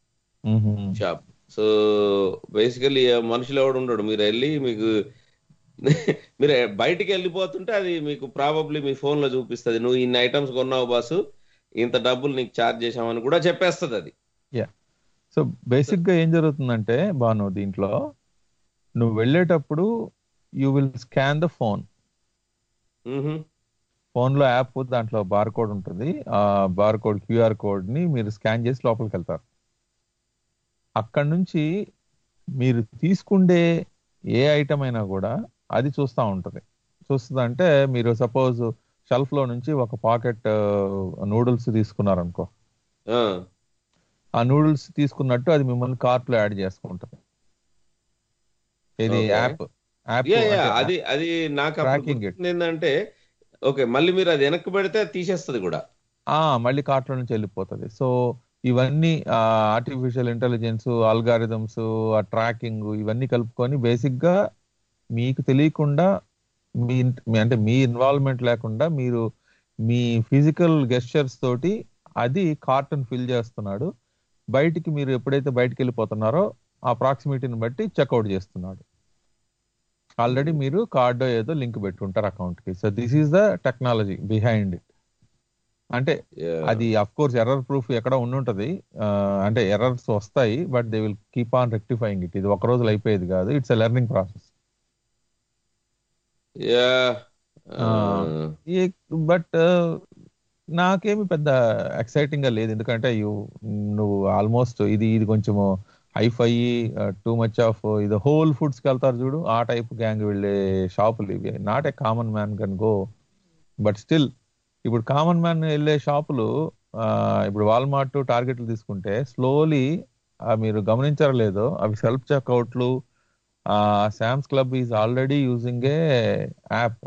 shop so basically మనుషులు ఎవడు ఉండడు మీరు వెళ్ళి మీకు మీరు బయటికి వెళ్ళిపోతుంటే అది మీకు ప్రాబబ్లీ మీ ఫోన్ లో చూపిస్తుంది నువ్వు ఇన్ని ఐటమ్స్ కొన్నావు బాసు ఇంత డబ్బులు నీకు ఛార్జ్ చేసామని కూడా చెప్పేస్తుంది అది సో బేసిక్ గా ఏం జరుగుతుందంటే బాను దీంట్లో నువ్వు వెళ్ళేటప్పుడు you will scan the phone మ్హూ. ఫోన్ లో యాప్ దాంట్లో బార్ కోడ్ ఉంటుంది ఆ బార్ కోడ్ క్యూఆర్ కోడ్ ని మీరు స్కాన్ చేసి లోపలికి వెళ్తారు అక్కడ నుంచి మీరు తీసుకుండే ఏ ఐటమ్ అయినా కూడా అది చూస్తూ ఉంటుంది చూస్తుంది అంటే మీరు సపోజ్ షెల్ఫ్ లో నుంచి ఒక పాకెట్ నూడిల్స్ తీసుకున్నారనుకో ఆ, ఆ నూడిల్స్ తీసుకున్నట్టు అది మిమ్మల్ని కార్ట్ లో యాడ్ చేసుకుంటుంది ఇది Okay. App app yeah, yeah, అది అది నాకు అప్పుడు Tracking it. గుర్తుంది ఏంటంటే ఓకే మళ్ళీ మీరు అది వెనక్కి పెడితే అది తీసేస్తుంది కూడా ఆ మళ్ళీ కార్ట్ లో నుంచి వెళ్ళిపోతుంది సో ఇవన్నీ ఆర్టిఫిషియల్ ఇంటెలిజెన్స్ ఆల్గారిథమ్స్ ఆ ట్రాకింగ్ ఇవన్నీ కలుపుకొని బేసిక్ గా మీకు తెలియకుండా మీ ఇంట్- మీ- అంటే మీ ఇన్వాల్వ్మెంట్ లేకుండా మీరు మీ ఫిజికల్ గెస్చర్స్ తోటి అది కార్టన్ ఫిల్ చేస్తున్నాడు బయటికి మీరు ఎప్పుడైతే బయటికి వెళ్ళిపోతున్నారో ఆ ప్రాక్సిమిటీని బట్టి చెక్అవుట్ చేస్తున్నాడు ఆల్రెడీ మీరు కార్డు ఏదో లింక్ పెట్టుంటారు అకౌంట్ కి so this is the technology behind it అంటే అది అఫ్ కోర్స్ ఎర్రర్ ప్రూఫ్ ఎక్కడ ఉండుంటది ఆ, అంటే ఎర్రర్స్ వస్తాయి but they will keep on rectifying it ఇది ఒక రోజులో అయిపోయేది కాదు it's a learning process yeah but నాకేమి పెద్ద ఎక్సైటింగ్ గా లేదు ఎందుకంటే యు నువ్వు ఆల్మోస్ట్ ఇది ఇది కొంచెము హైఫై టూ మచ్ ఆఫ్ ఇది హోల్ ఫుడ్స్ కి వెళ్తారు చూడు ఆ టైప్ గ్యాంగ్ వెళ్ళే షాపులు ఇవి not a common man can go but still ఇప్పుడు కామన్ మ్యాన్ వెళ్ళే షాపులు ఆ, ఇప్పుడు వాల్మార్ట్ టార్గెట్లు తీసుకుంటే స్లోలీ మీరు గమనించారో లేదో అవి సెల్ఫ్ చెక్అవుట్లు Sam's Club is already using a app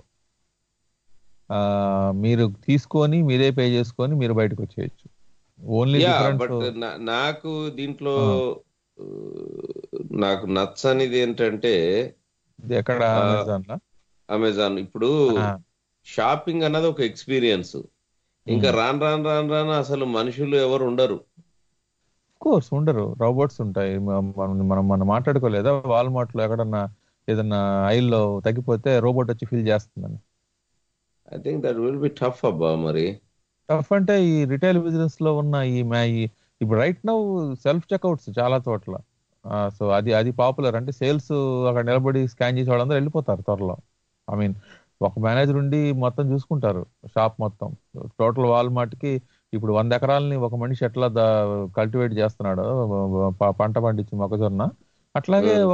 మీరు తీసుకొని మీరే పే చేసుకొని మీరు బయటకు వచ్చేయచ్చు ఓన్లీ యా డిఫరెన్స్ బట్ నాకు దీంట్లో ఆ, నాకు నచ్చనిది ఏంటంటే ఎక్కడ ఆ, అమెజాన్ లా అమెజాన్ ఇప్పుడు షాపింగ్ అన్నది ఒక ఎక్స్పీరియన్స్ ఇంకా రాను రాను రాను రాను అసలు మనుషులు ఎవరు ఉండరు కోర్స్ ఉండరు రోబోట్స్ ఉంటాయి మ- మనం మనం మనం మాట్లాడుకోలేదా వాల్మార్ట్ లో ఎక్కడన్నా ఏదన్నా ఐల్లో తగ్గిపోతే రోబోట్ వచ్చి ఫిల్ చేస్తుందని I think that will be tough అబ్బా మరి టఫ్ అంటే ఈ రిటైల్ బిజినెస్ లో ఉన్న ఈ మ్యా ఈ ఇప్పుడు రైట్ నౌ సెల్ఫ్ చెక్అవుట్స్ చాలా చోట్ల సో అది అది పాపులర్ అంటే సేల్స్ అక్కడ నిలబడి స్కాన్ చేసే వాళ్ళందరూ వెళ్ళిపోతారు త్వరలో ఐ మీన్ ఒక మేనేజర్ ఉండి మొత్తం చూసుకుంటారు షాప్ మొత్తం టోటల్ వాల్మార్ట్ కి ఇప్పుడు వంద ఎకరాలని ఒక మనిషి ఎట్లా కల్టివేట్ చేస్తున్నాడో ప- పంట పండించి మొక్కజొన్న అట్లాగే Hmm.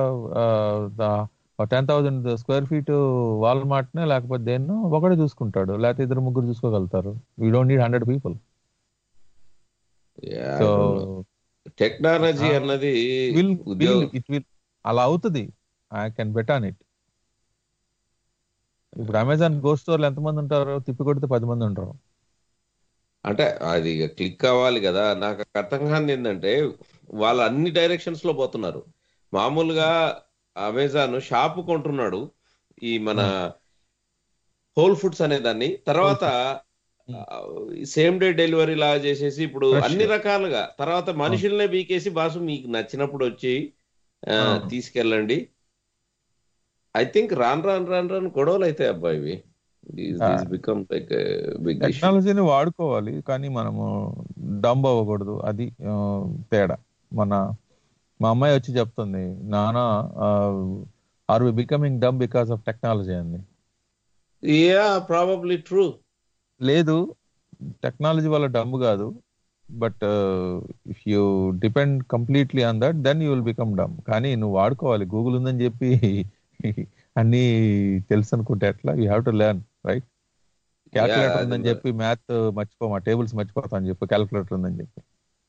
ఒక ten thousand square feet Walmart నే లేకపోతే దేన్నో ఒకడే చూసుకుంటాడు లేకపోతే ఇద్దరు ముగ్గురు చూసుకోగలుగుతారు we don't need hundred people so technology అన్నది విల్ ఉద్యోగ ఇట్ విల్ అలా అవుతుంది I can bet on it ఇప్పుడు అమెజాన్ గో స్టోర్లు ఎంతమంది ఉంటారు తిప్పి కొడితే పది మంది ఉంటారు అంటే అది ఇక క్లిక్ అవ్వాలి కదా నాకు అర్థం కాని ఏంటంటే వాళ్ళు అన్ని డైరెక్షన్స్ లో పోతున్నారు మామూలుగా అమెజాన్ షాప్ కొంటున్నాడు ఈ మన హోల్ ఫుడ్స్ అనే దాన్ని తర్వాత సేమ్ డే డెలివరీ లా చేసేసి ఇప్పుడు Fresh. అన్ని రకాలుగా తర్వాత మనుషుల్నే బీకేసి బాసు మీకు నచ్చినప్పుడు వచ్చి ఆ, ఆ. తీసుకెళ్ళండి ఐ థింక్ రాను రాను రాను రాను గొడవలు అవుతాయి అబ్బాయి ఇవి ఆ. బికమ్ లైక్ బిగ్ ఇష్యూ టెక్నాలజీని వాడుకోవాలి కానీ మనము డంబ్ అవ్వకూడదు అది ఆ, తేడా మన మా అమ్మాయి వచ్చి చెప్తుంది నానా are we becoming dumb because of technology అంది యా ప్రాబబ్లీ ట్రూ లేదు టెక్నాలజీ వల్ల డమ్ కాదు but if you depend completely on that then you will become dumb కానీ నువ్వు వాడుకోవాలి గూగుల్ ఉందని చెప్పి అన్ని తెలుసు అనుకుంటే ఎట్లా you have to learn right calculator అది ఉందని మరి. చెప్పి మ్యాథ్ మర్చిపోమా టేబుల్స్ మర్చిపోతా అని చెప్పి క్యాల్కులేటర్ ఉందని చెప్పి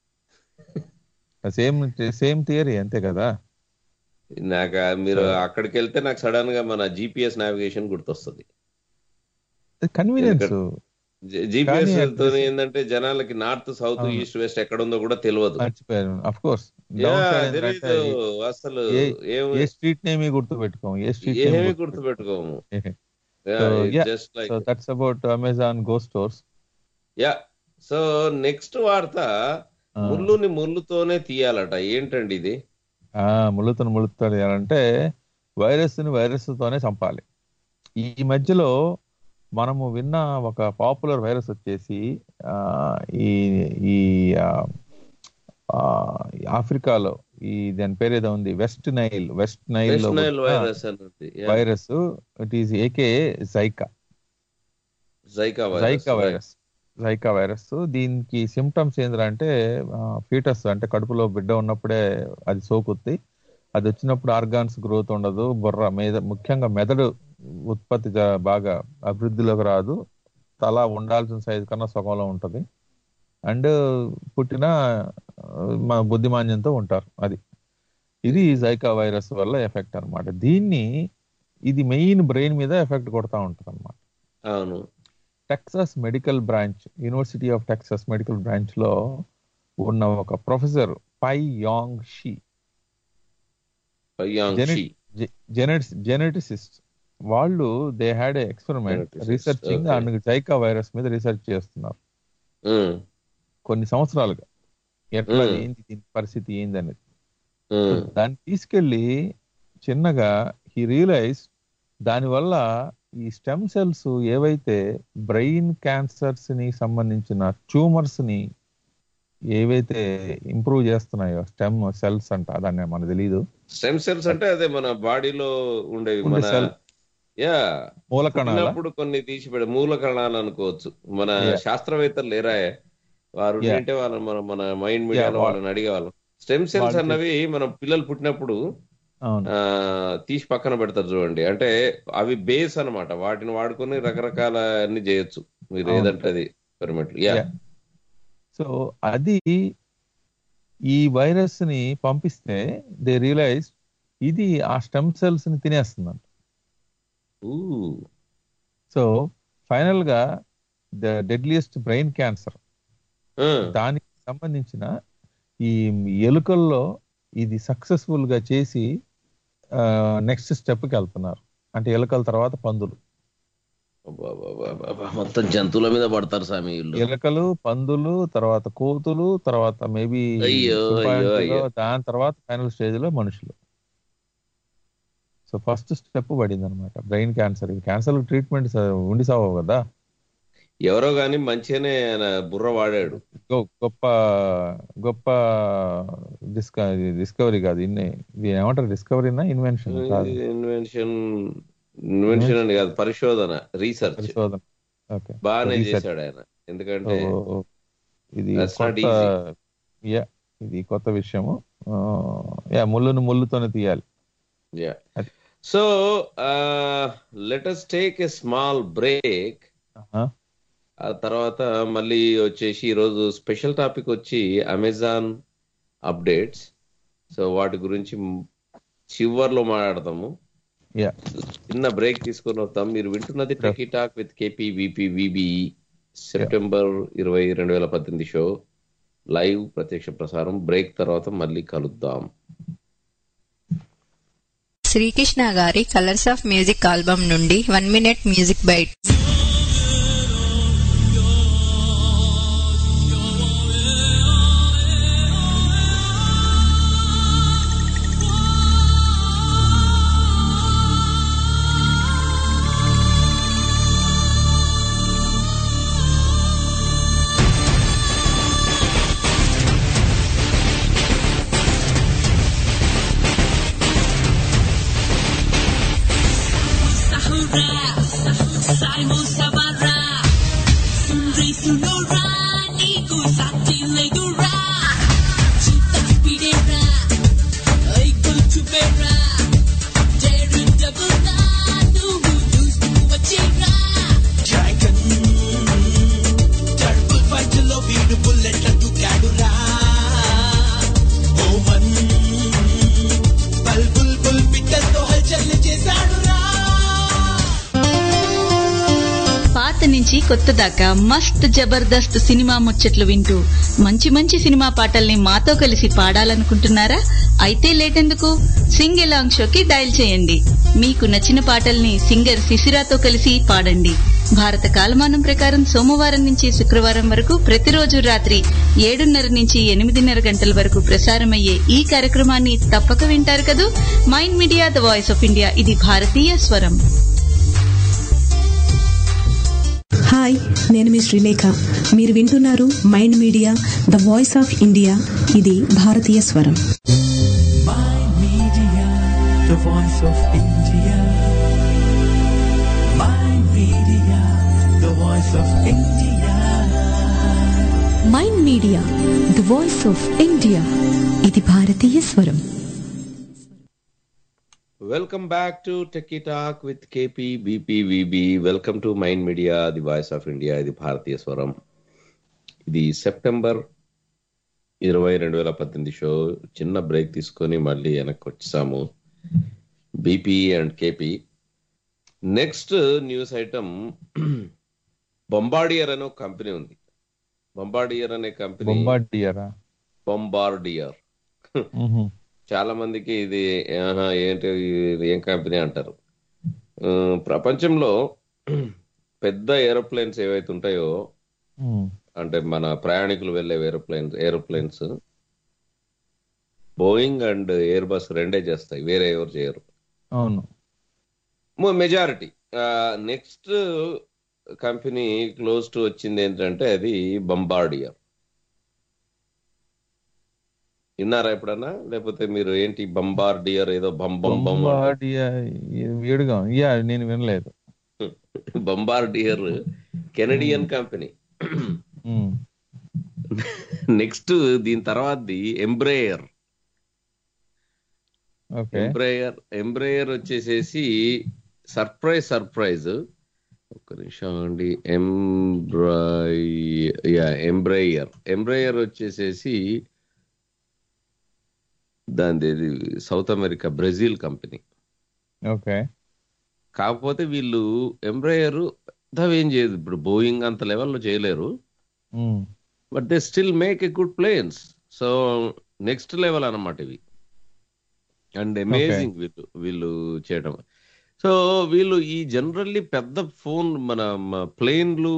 సేమ్ సేమ్ థియరీ అంతే కదా నాకు ఆ మీరు అక్కడికి వెళ్తే నాకు సడన్ గా మన జిపిఎస్ నావిగేషన్ గుర్తొస్తుంది కన్వీనియన్స్ జిపిఎస్ కానీ తో ఏంటంటే జనాలకి నార్త్ సౌత్ అవును. ఈస్ట్ వెస్ట్ ఎక్కడ ఉందో కూడా తెలియదు మర్చిపోయారు అఫ్ కోర్స్ యా, తెలీదు అసలు ఏం- ఏ స్ట్రీట్ నేమ్ గుర్తు పెట్టుకోం ఏ స్ట్రీట్ ఏమీ గుర్తు పెట్టుకోము just like so that's about Amazon Go stores yeah so next వార్త ముళ్ళుని ముళ్ళుతోనే తీయాలట ఏంటండి ఇది ఆ ముళ్ళుతో ముళ్ళుతో అంటే వైరస్ ని వైరస్ తోనే చంపాలి ఈ మధ్యలో మనము విన్న ఒక పాపులర్ వైరస్ వచ్చేసి ఆ, ఈ ఈ ఆ, ఆ, ఆఫ్రికాలో ఈ దాని పేరు ఏదో ఉంది West Nile West Nile West Nile virus అన్నది వైరస్ ఇట్ ఈస్ ఏకే Zika Zika Zika virus virus Zika virus దీనికి సిమ్టమ్స్ ఏంటంటే ఫీటస్ అంటే కడుపులో బిడ్డ ఉన్నప్పుడే అది సోకుద్ది అది వచ్చినప్పుడు ఆర్గాన్స్ గ్రోత్ ఉండదు బుర్ర మీద ముఖ్యంగా మెదడు ఉత్పత్తి జ- బాగా అభివృద్ధిలోకి రాదు తల ఉండాల్సిన సైజు కన్నా సగంలో ఉంటది అండ్ పుట్టిన ఆ, మన బుద్ధిమాన్యంతో ఉంటారు అది ఇది జైకా వైరస్ వల్ల ఎఫెక్ట్ అన్నమాట దీన్ని ఇది మెయిన్ బ్రెయిన్ మీద ఎఫెక్ట్ కొడతా ఉంటుంది అనమాట అవును Texas Medical Branch University of Texas Medical Branch లో ఉన్న ఒక professor Pei Yong Shi Yong Shi geneticist వాళ్ళు they had experiment Geneticist, researching okay. And Zika virus మీద రీసెర్చ్ చేస్తున్నారు ఉమ్, కొన్ని సంవత్సరాలుగా ఎట్లా Hmm. ఏంది దీని పరిస్థితి ఏంది అనేది ఉమ్, దాన్ని తీసుకెళ్లి చిన్నగా హీ రియలైజ్ దానివల్ల ఈ స్టెమ్ సెల్స్ ఏవైతే బ్రెయిన్ క్యాన్సర్స్ ని సంబంధించిన ట్యూమర్స్ ని ఏవైతే ఇంప్రూవ్ చేస్తున్నాయో స్టెమ్ సెల్స్ అంట దాన్ని మనకు తెలియదు స్టెమ్ సెల్స్ అంటే అదే మన బాడీలో ఉండేవి ఉండే మన cell. యా మూల కణాల పుట్టినప్పుడు కొన్ని తీసిపెడ మూల కణాలు అనుకోవచ్చు మన Yeah. శాస్త్రవేత్తలు లేరా వారు Yeah. ఉంటే వాళ్ళని మనం మన మైండ్ మీడియాలో వా- వాళ్ళని అడిగేవాళ్ళం స్టెమ్ సెల్స్ వాళ్ళు అన్నవి మనం పిల్లలు పుట్టినప్పుడు అవును ఆ తీసి పక్కన పెడతారు చూడండి అంటే అవి బేస్ అన్నమాట వాటిని వాడుకొని రకరకాల అన్ని చేయొచ్చు మీరు అవును. ఏదంటే అది ఎక్స్పెరిమెంట్లు యా Yeah. సో అది ఈ వైరస్ ని పంపిస్తే దే రియలైజ్ ఇది ఆ స్టెమ్ సెల్స్ ని తినేస్తుందంట సో ఫైనల్ గా ద డెడ్లియస్ట్ బ్రెయిన్ క్యాన్సర్ దానికి సంబంధించిన ఈ ఎలుకల్లో ఇది సక్సెస్ఫుల్ గా చేసి నెక్స్ట్ స్టెప్ కి వెళ్తున్నారు అంటే ఎలుకల తర్వాత పందులు మొత్తం జంతువుల మీద పడతారు స్వామి వీళ్ళు ఎలుకలు పందులు తర్వాత కోతులు తర్వాత మేబీ అయ్యో, అయ్యో, అయ్యో. దాని తర్వాత ఫైనల్ స్టేజ్ లో మనుషులు సో ఫస్ట్ స్టెప్ పడింది అనమాట బ్రెయిన్ క్యాన్సర్ క్యాన్సర్ ట్రీట్మెంట్ ఉండి సావు కదా ఎవరో గాని మంచిగానే ఆయన బుర్ర వాడాడు గొ- గొప్ప గొప్ప డిస్క డిస్కవరీ కాదు ఇన్ని ఇది ఏమంటారు డిస్కవరీనా ఇన్వెన్షన్ కాదు ఇన్వెన్షన్ ఇన్వెన్షన్ అని కాదు పరిశోధన రీసెర్చ్ పరిశోధన ఓకే బాగానే Research. చేశాడు ఆయన ఎందుకంటే ఓ, ఓ, ఓ. ఇది That's not కొత్త యా ఇది కొత్త విషయము ఆ, యా ముళ్ళును ముళ్ళుతోనే తీయాలి yeah so let us take a small break ఆహా. ఆ తర్వాత మళ్ళీ వచ్చేసి ఈరోజు స్పెషల్ టాపిక్ వచ్చి అమెజాన్ అప్డేట్స్ సో వాటి గురించి చివర్లో మాట్లాడతాము యా చిన్న బ్రేక్ తీసుకొని వస్తాం మీరు వింటున్నది Techie talk with KP VP VBE September ఇరవై రెండు వేల పద్దెనిమిది షో లైవ్ ప్రత్యక్ష ప్రసారం బ్రేక్ తర్వాత మళ్ళీ కలుద్దాం శ్రీకృష్ణ గారి కలర్స్ ఆఫ్ మ్యూజిక్ ఆల్బమ్ నుండి one minute music bite Simon Savara, Sunri Sunora, Niku Sati Legura, Chita Spidera, Aiko Chupera, Deru Dabuna, Nubu Nustu Wachira. Dragon, Turtle Fight లో వీడు బుల్లెట్ల తుకాడురా ఓమన్ బల్ బుల్ బుల్ పిట్టలతో హల్చల్ చేశాడురా పాత నుంచి కొత్త దాకా మస్త్ జబర్దస్త్ సినిమా ముచ్చట్లు వింటూ మంచి మంచి సినిమా పాటల్ని మాతో కలిసి పాడాలనుకుంటున్నారా అయితే లేటెందుకు సింగ్ ఎలాంగ్ షోకి డయల్ చేయండి మీకు నచ్చిన పాటల్ని సింగర్ శిశిరాతో కలిసి పాడండి భారత కాలమానం ప్రకారం సోమవారం నుంచి శుక్రవారం వరకు ప్రతిరోజు రాత్రి ఏడున్నర నుంచి ఎనిమిదిన్నర గంటల వరకు ప్రసారమయ్యే ఈ కార్యక్రమాన్ని తప్పక వింటారు కదూ Mind Media the voice of India ఇది భారతీయ స్వరం హాయ్ నేను మీ శ్రీలేఖ మీరు వింటున్నారు Mind Media the voice of India ఇది భారతీయ స్వరం Media, the voice of India. My media, the voice of India. Mind Media the voice of India ఇది భారతీయ స్వరం welcome back to Techie Talk with KP BPVB welcome to Mind Media the voice of India ఇది భారతీయ స్వరం ఇది సెప్టెంబర్ ఇరవై రెండు వేల పద్దెనిమిది షో చిన్న బ్రేక్ తీసుకొని మళ్ళీ వెనక్కి వచ్చాము BP and KP next news item Bombardier అనే ఒక కంపెనీ ఉంది బొంబాడియర్ అనే కంపెనీ బొంబార్డియరా బొంబార్డియర్ చాలా మందికి ఇది ఆహా, ఏంటి ఇది ఏం కంపెనీ అంటారు ఆ, ప్రపంచంలో పెద్ద ఏరోప్లేన్స్ ఏవైతే ఉంటాయో అంటే మన ప్రయాణికులు వెళ్ళే aeroplanes aeroplanes Boeing and Airbus రెండే చేస్తాయి వేరే ఎవరు చేయరు అవును majority next company close to వచ్చింది ఏంటంటే అది బంబార్డియర్ విన్నారా ఎప్పుడన్నా లేకపోతే మీరు ఏంటి బంబార్డియర్ ఏదో బం బం బం బొంబార్డియా ఇది వీడుగా యా నేను వినలేదు Bombardier Canadian company um, next దీని తర్వాతది ఎంబ్రేయర్ ఓకే ఎంబ్రేయర్ ఎంబ్రేయర్ వచ్చేసేసి సర్ప్రైజ్ సర్ప్రైజ్ ఒక్క నిమిషం అండి ఎంబ్రాయ్ యా ఎంబ్రేయర్ ఎంబ్రేయర్ వచ్చేసేసి దాని South America Brazil company okay కాకపోతే వీళ్ళు ఎంబ్రాయర్ ఏం చేయదు ఇప్పుడు బోయింగ్ అంత లెవెల్లో చేయలేరు um, but they still make a good planes so next level అన్నమాట ఇవి అండ్ అమేజింగ్ వీళ్ళు వీళ్ళు చేయడం సో వీళ్ళు ఈ జనరల్లీ పెద్ద ఫోన్ మన ప్లేన్లు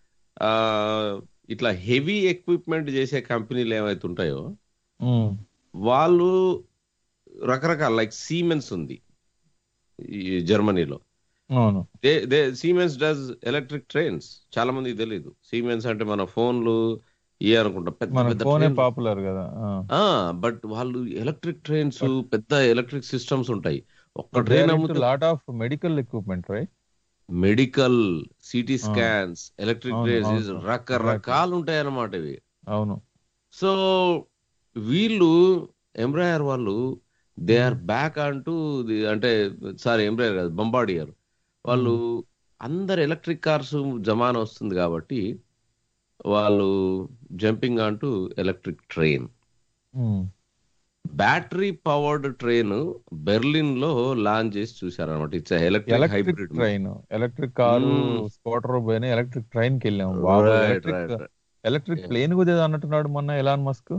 ఇట్లా హెవీ ఎక్విప్మెంట్ చేసే కంపెనీలు ఏమైతే ఉంటాయో ఉమ్, వాళ్ళు రకరకాల లైక్ సీమెన్స్ ఉంది ఈ జర్మనీలో అవును they they Siemens does electric trains చాలా మందికి తెలియదు సీమెన్స్ అంటే మన ఫోన్లు ఏ అనుకుంటా పెద్ద మన పెద్ద ఫోనే train- పాపులర్ కదా ఆ. బట్ వాళ్ళు ఎలక్ట్రిక్ ట్రైన్స్ పెద్ద ఎలక్ట్రిక్ సిస్టమ్స్ ఉంటాయి ఒక్క ట్రైన్ అమ్మితే lot of medical equipment right medical city ఆ. స్కాన్స్ ఎలక్ట్రిక్ అవును, ట్రైన్స్ అవును. రకరకాలు ఉంటాయి అన్నమాట ఇవి అవును సో వీళ్ళు ఎంబ్రాయర్ వాళ్ళు దే ఆర్ బ్యాక్ అంటూ అంటే సారీ ఎంబ్రాయర్ కాదు బంబాడియర్ వాళ్ళు అందరు ఎలక్ట్రిక్ కార్స్ జమానా వస్తుంది కాబట్టి వాళ్ళు జంపింగ్ అంటూ electric train um, battery powered train Berlin లో లాంచ్ చేసి చూసారనమాట it's electric electric hybrid train electric car Hmm. Scooter పోయినా ఎలక్ట్రిక్ ట్రైన్ కి వెళ్ళాము బాబు Right, electric right, right. Electric Yeah. Plane కూడా ఏదో అన్నట్టున్నాడు మొన్న Elon Musk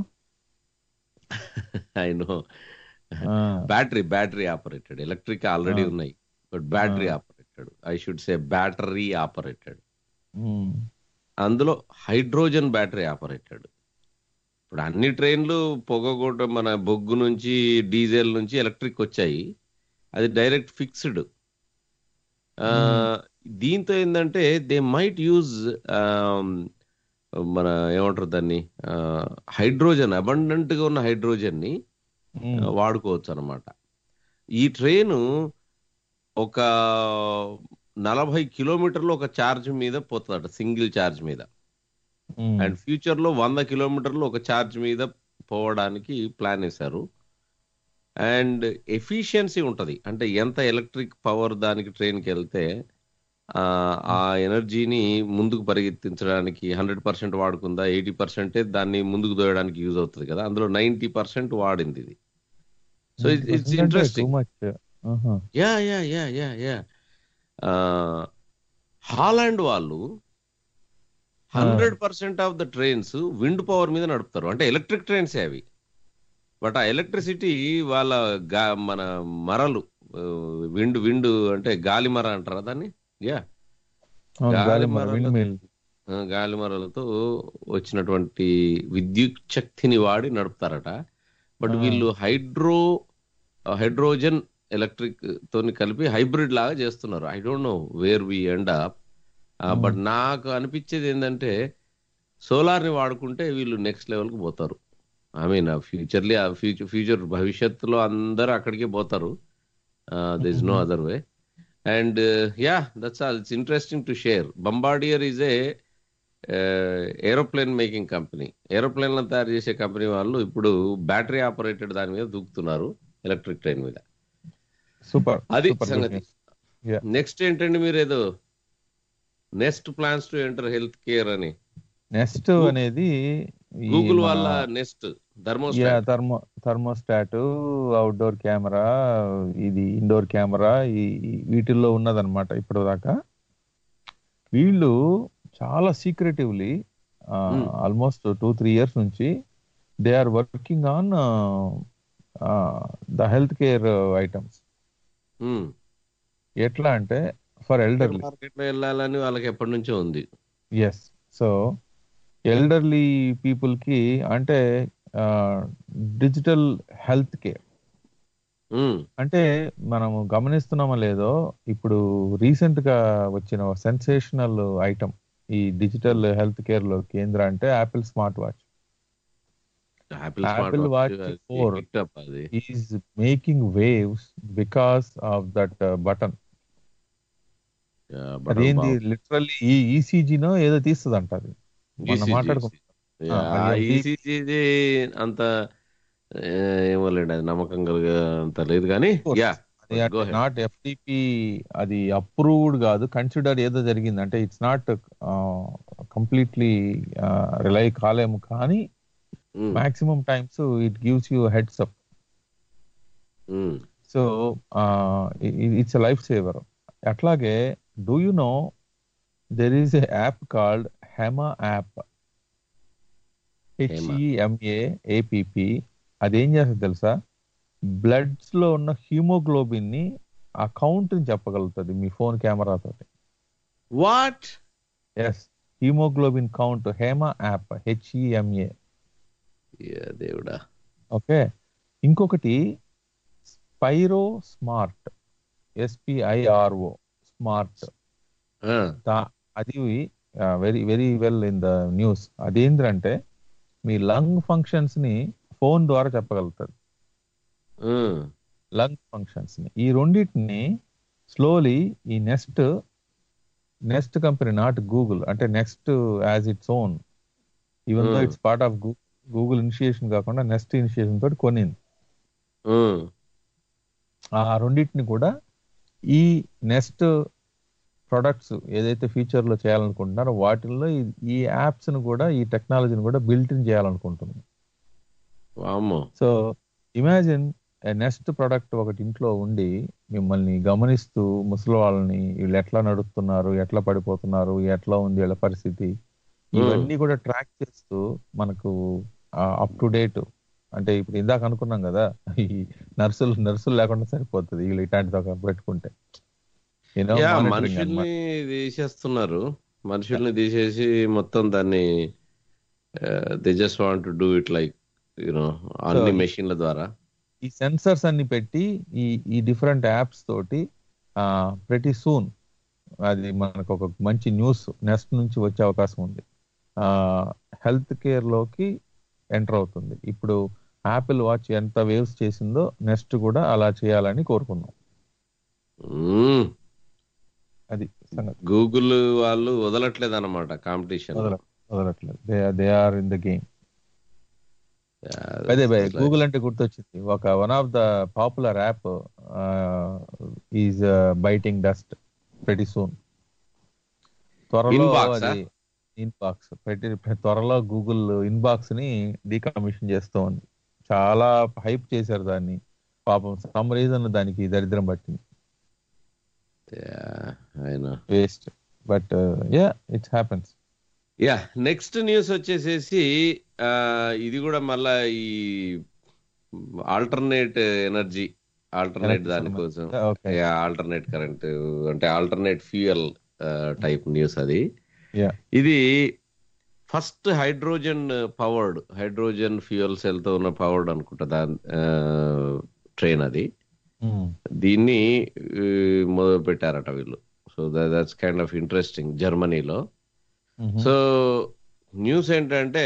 I know battery battery operated electric already Ah. ఉన్నాయి but battery Ah. Operated I should say battery operated అందులో హైడ్రోజన్ బ్యాటరీ ఆపరేటెడ్ ఇప్పుడు అన్ని ట్రైన్లు పొగగొట్ట మన బొగ్గు నుంచి డీజిల్ నుంచి ఎలక్ట్రిక్ వచ్చాయి అది డైరెక్ట్ ఫిక్స్డ్ దీంతో ఏంటంటే దే మైట్ యూజ్ మన ఏమంటారు దాన్ని హైడ్రోజన్ అబండెంట్ గా ఉన్న హైడ్రోజన్ ని వాడుకోవచ్చు అనమాట ఈ ట్రైన్ ఒక నలభై కిలోమీటర్లు ఒక ఛార్జ్ మీద పోతుందట సింగిల్ ఛార్జ్ మీద అండ్ ఫ్యూచర్ లో వంద కిలోమీటర్లు ఒక ఛార్జ్ మీద పోవడానికి ప్లాన్ వేశారు అండ్ ఎఫిషియన్సీ ఉంటది అంటే ఎంత ఎలక్ట్రిక్ పవర్ దానికి ట్రైన్కి వెళ్తే ఆ, ఆ ఎనర్జీని ముందుకు పరిగెత్తించడానికి హండ్రెడ్ పర్సెంట్ వాడుకుందా ఎయిటీ పర్సెంటే దాన్ని ముందుకు దోయడానికి యూజ్ అవుతుంది కదా అందులో నైన్టీ పర్సెంట్ వాడింది ఇది so it's too interesting much yeah yeah yeah yeah yeah Holland వాళ్ళు hundred percent of the trains wind power మీద నడుపుతారు అంటే ఎలక్ట్రిక్ ట్రైన్స్ అవి బట్ ఆ ఎలక్ట్రిసిటీ వాళ్ళ గా మన మరలు విండ్ విండ్ అంటే గాలి మర అంటారా దాన్ని యా గాలి మర, మరలు- windmill. ఆ, గాలి మరలతో వచ్చినటువంటి విద్యుత్ శక్తిని వాడి నడుపుతారట బట్ ఆ. వీళ్ళు హైడ్రో హైడ్రోజన్ ఎలక్ట్రిక్ తోని కలిపి హైబ్రిడ్ లాగా చేస్తున్నారు I don't know where we end up but నాకు అనిపించేది ఏంటంటే సోలార్ ని వాడుకుంటే వీళ్ళు నెక్స్ట్ లెవెల్ కి పోతారు I mean futurely future future భవిష్యత్తులో అందరూ అక్కడికే పోతారు this no other way and yeah that's all it's interesting to share Bombardier is a aeroplane making company ఏరోప్లేన్లను తయారు చేసే కంపెనీ వాళ్ళు ఇప్పుడు బ్యాటరీ ఆపరేటెడ్ దాని మీద దూకుతున్నారు ఎలక్ట్రిక్ ట్రైన్ మీద సూపర్ అది సూపర్ సంగతి నెక్స్ట్ ఏంటండి మీరు ఏదో next plans to enter health care అని నెక్స్ట్ అనేది ఈ గూగుల్ మన- వాళ్ళ next yeah thermostat thermo thermostat outdoor camera ఇది ఇండోర్ కెమెరా ఈ ఈ వీటిల్లో ఉన్నదన్నమాట ఇప్పుడు దాకా వీళ్ళు చాలా secretively almost two three years నుంచి they are working on the health care items ఎట్లా అంటే ఫర్ ఎల్డర్లీ మార్కెట్ లో వెళ్ళాలని వాళ్ళకి ఎప్పటి నుంచో ఉంది ఎస్ సో ఎల్డర్లీ పీపుల్ కి అంటే డిజిటల్ హెల్త్ కేర్ అంటే మనము గమనిస్తున్నామో లేదో ఇప్పుడు రీసెంట్ గా వచ్చిన సెన్సేషనల్ ఐటమ్ ఈ డిజిటల్ హెల్త్ కేర్ లో కేంద్ర అంటే Apple smart watch Apple Apple Watch four అది is making waves because of that button button అదేంది బాగుంది. లిటరల్లీ ఈ ఈసీజీనో ఏదో తీస్తుందంట అది మొన్న ECG. మాట్లాడుకుంటాం యా, ఆ, అది ఈసీజీ అంత ఏ, ఏమోలేండి అది నమ్మకం కలిగే అంత లేదు కానీ yeah go ahead. Not FTP అది అప్రూవ్డ్ కాదు కన్సిడర్ ఏదో జరిగింది అంటే ఇట్స్ నాట్ కంప్లీట్లీ రిలై కాలేము కానీ maximum times it gives you heads up so it's life saver అట్లాగే do you know there is a app called Hema app HEMA APP అదేం చేస్తుంది తెలుసా బ్లడ్స్ లో ఉన్న హీమోగ్లోబిన్ ని ఆ కౌంట్ ని చెప్పగలుగుతుంది మీ ఫోన్ కెమెరా తోటి what is hemoglobin count Hema app HEMA దేవుడా ఓకే ఇంకొకటి స్పైరో స్మార్ట్ ఎస్పిఐఆర్ఓ స్మార్ట్ అది very very well in the news అదేంటంటే మీ లంగ్ ఫంక్షన్స్ ని ఫోన్ ద్వారా చెప్పగలుగుతుంది లంగ్ ఫంక్షన్స్ ని ఈ రెండింటిని స్లోలీ ఈ next next company not Google అంటే next as its own even though Hmm. It's part of Google initiation కాకుండా నెక్స్ట్ ఇనిషియేషన్ తోటి కొనింది ఆ రెండింటిని కూడా ఈ నెక్స్ట్ ప్రొడక్ట్స్ ఏదైతే ఫ్యూచర్ లో చేయాలనుకుంటున్నారో వాటిల్లో ఈ- ఈ యాప్స్ ను కూడా ఈ టెక్నాలజీని కూడా బిల్ట్ ఇన్ చేయాలనుకుంటుంది వామ్మో సో ఇమాజిన్ నెక్స్ట్ ప్రొడక్ట్ ఒకటి ఇంట్లో ఉండి మిమ్మల్ని గమనిస్తూ ముసలి వాళ్ళని వీళ్ళు ఎట్లా నడుస్తున్నారు ఎట్లా పడిపోతున్నారు ఎట్లా ఉంది వీళ్ళ పరిస్థితి ఇవన్నీ కూడా ట్రాక్ చేస్తూ మనకు అప్ టు డేట్ అంటే ఇప్పుడు ఇందాక అనుకున్నాం కదా ఈ నర్సులు నర్సులు లేకుండా సరిపోతుంది వీళ్ళు ఇట్లాంటిది ఒక పెట్టుకుంటే You know, యా monitoring మనుషుల్ని తీసేస్తున్నారు మనుషుల్ని తీసేసి మొత్తం దాన్ని they just want to do it like you know అన్ని So, మెషిన్ల ద్వారా ఈ సెన్సర్స్ అన్ని పెట్టి ఈ ఈ డిఫరెంట్ యాప్స్ తోటి ప్రతి సూన్ అది మనకు ఒక మంచి న్యూస్ నెక్స్ట్ నుంచి వచ్చే అవకాశం ఉంది హెల్త్ కేర్ లోకి ఎంటర్ అవుతుంది ఇప్పుడు యాపిల్ వాచ్ ఎంత వేవ్స్ చేసిందో నెక్స్ట్ కూడా అలా చేయాలని కోరుకున్నాం అది సంగతి గూగుల్ వాళ్ళు వదలట్లేదు అనమాట కాంపిటీషన్ వదల- వదలట్లేదు they they are in the game అదే బై గూగుల్ అంటే గుర్తొచ్చింది ఒక one of the popular app is biting dust pretty soon త్వరలో Inbox ఆ? అది ఇన్బాక్స్ ప్రతి త్వరలో గూగుల్ ఇన్బాక్స్ ని డీకమిషన్ చేస్తూ ఉంది చాలా హైప్ చేశారు దాన్ని పాపం సమ్ రీజన్ దానికి దరిద్రం పట్టింది ఆయన waste but yeah it's happens yeah next news వచ్చేసేసి ఆ, ఇది కూడా మళ్ళా ఈ ఆల్టర్నేట్ ఎనర్జీ ఆల్టర్నేట్ Energy దానికోసం Okay. ఆల్టర్నేట్ కరెంట్ అంటే ఆల్టర్నేట్ ఫ్యూయల్ టైప్ న్యూస్ అది యా ఇది first hydrogen powered hydrogen fuel cell తో ఉన్న పవర్డ్ అనుకుంటా దాని ట్రైన్ అది దీన్ని ఆ, మొదలు పెట్టారట వీళ్ళు so that's kind of interesting జర్మనీలో సో న్యూస్ ఏంటంటే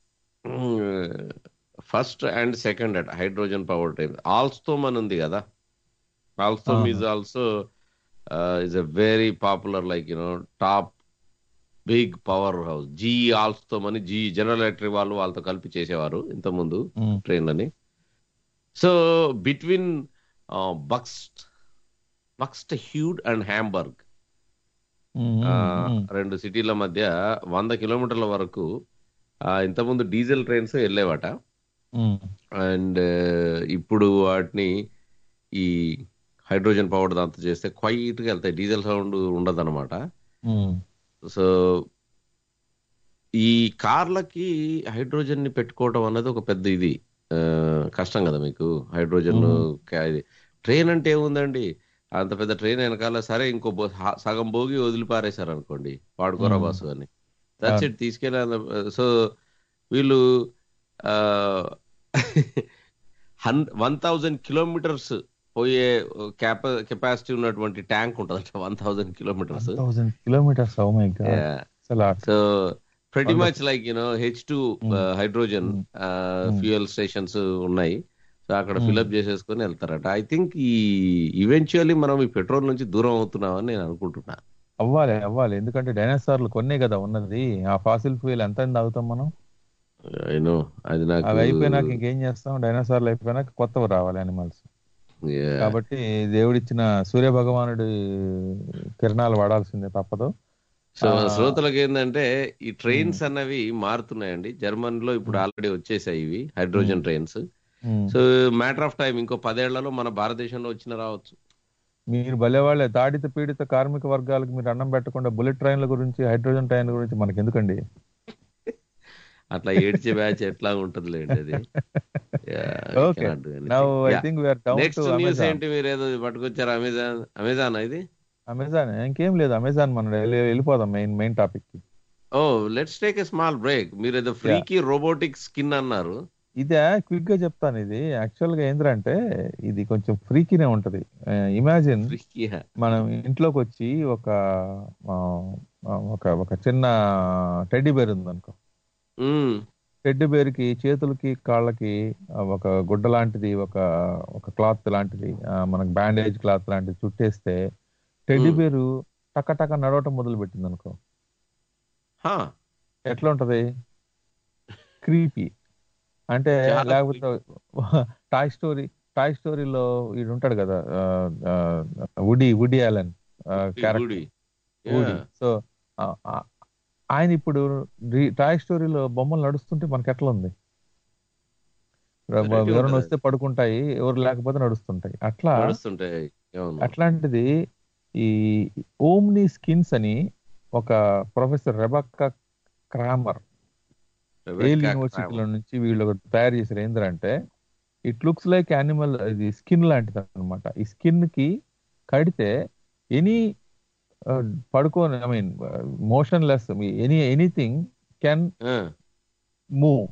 first and second at hydrogen power train Alstom అని ఉంది కదా Alstom Ah. Is also is a very popular like you know top big power house G Alstom అని జీ జనరల్ ఎలక్ట్రిక్ వాళ్ళు వాళ్ళతో కలిపి చేసేవారు ఇంతకుముందు Mm. ట్రైన్లని సో బిట్వీన్ బక్స్ట్ బక్స్ట్ హ్యూడ్ అండ్ హ్యాంబర్గ్ ఆ, రెండు సిటీల మధ్య వంద కిలోమీటర్ల వరకు ఆ, ఇంతకుముందు డీజిల్ ట్రైన్స్ వెళ్ళేవట అండ్ ఇప్పుడు వాటిని ఈ హైడ్రోజన్ పవర్ దాంతో చేస్తే క్వైట్ గా వెళ్తాయి డీజిల్ సౌండ్ ఉండదు సో ఈ కార్లకి హైడ్రోజన్ ని పెట్టుకోవడం అన్నది ఒక పెద్ద ఇది ఆ, కష్టం కదా మీకు హైడ్రోజన్ ట్రైన్ అంటే ఏముందండి అంత పెద్ద ట్రైన్ వెనకాల సరే ఇంకో బో- హా- సగం భోగి వదిలిపారేశారు అనుకోండి వాడుకోరా మ్మ్. బాసు అని దట్స్ ఇట్ తీసుకెళ్ళి సో వీళ్ళు హన్ వన్ థౌజండ్ కిలోమీటర్స్ పోయే క్యాప కెపాసిటీ ఉన్నటువంటి ట్యాంక్ ఉంటుందట one thousand kilometres thousand kilometres oh my God అసలు so pretty much like you know H two hydrogen fuel stations ఉన్నాయి సో అక్కడ Mm. ఫిల్అప్ చేసేసుకొని వెళ్తారట ఐ థింక్ ఈ ఈవెన్చువల్లీ మనం ఈ పెట్రోల్ నుంచి దూరం అవుతున్నామని నేను అనుకుంటున్నా అవ్వాలి అవ్వాలి ఎందుకంటే డైనోసార్లు కొన్నే కదా ఉన్నది ఆ ఫాసిల్ ఫ్యూయల్ ఎంత అని తాగుతాం మనం ఐనో అది నాకు అవి అయిపోయినాక ఇంకేం చేస్తాం డైనోసార్లు అయిపోయినాక కొత్తవి రావాలి అనిమల్స్ Yeah. కాబట్టి దేవుడిచ్చిన సూర్య భగవానుడి కిరణాలు వాడాల్సిందే తప్పదు సో ఆ, శ్రోతలకు ఏంటంటే ఈ ట్రైన్స్ అన్నవి మారుతున్నాయండి జర్మన్ లో ఇప్పుడు ఆల్రెడీ వచ్చేసాయి ఇవి hydrogen trains um. So matter of time ఇంకో పదేళ్లలో మన భారతదేశంలో వచ్చిన రావచ్చు మీరు భలేవాళ్ళే దాడిత పీడిత కార్మిక వర్గాలకు మీరు అన్నం పెట్టకుండా బుల్లెట్ ట్రైన్ల గురించి హైడ్రోజన్ ట్రైన్ల గురించి మనకి ఎందుకండి అట్లా ఏడ్చే బ్యాచ్ ఎట్లా ఉంటదిలేండి అది okay now I think we're down next to news Amazon ఏంటి మీరు ఏదో పట్టుకొచ్చారు అమెజాన్ అమెజాన్ ఇది అమెజాన్ ఇంకేం లేదు అమెజాన్ మనం వెళ్ళి- వెళ్ళిపోదాం మెయిన్ మెయిన్ టాపిక్ కి oh let's take a small break మీరు ఏదో ఫ్రీకి రోబోటిక్ స్కిన్ అన్నారు ఇదే క్విక్ గా చెప్తాను ఇది యాక్చువల్ గా ఏంటంటే ఇది కొంచెం ఫ్రీకీనే ఉంటది ఇమాజిన్ మనం ఇంట్లోకి వచ్చి ఒక ఆ, ఒక ఒక చిన్న టెడ్డీ బేర్ ఉంది అనుకో టెడ్డీ బేర్ కి చేతులకి కాళ్ళకి ఆ, ఒక గుడ్డ లాంటిది ఒక ఒక క్లాత్ లాంటిది ఆ, మనకు బ్యాండేజ్ క్లాత్ లాంటిది చుట్టేస్తే టెడ్డీ Hmm. బేరు టక టక నడవటం మొదలు పెట్టింది అనుకో ఎట్లా ఉంటది క్రీపీ అంటే చాలా లేకపోతే టాయ్ స్టోరీ టాయ్ స్టోరీలో వీడు ఉంటాడు కదా Woody Woody Allen Woody. Woody Yeah. So ఆయన ఇప్పుడు టాయ్ స్టోరీలో బొమ్మలు నడుస్తుంటే మనకి ఎట్లా ఉంది Variety ఎవరైనా ఉంటది. వస్తే పడుకుంటాయి ఎవరు లేకపోతే నడుస్తుంటాయి అట్లా నడుస్తుంటాయి అవును. అట్లాంటిది ఈ ఓమ్ని స్కిన్స్ అని ఒక professor Rebecca Kramer Rebecca Yale యూనివర్సిటీలో నుంచి వీళ్ళు ఒకటి తయారు చేశారు ఏంటంటే ఇట్ లుక్స్ లైక్ యానిమల్ ఇది స్కిన్ లాంటిది అనమాట ఈ స్కిన్ కి కడితే ఎనీ పడుకోని I mean motionless any anything can move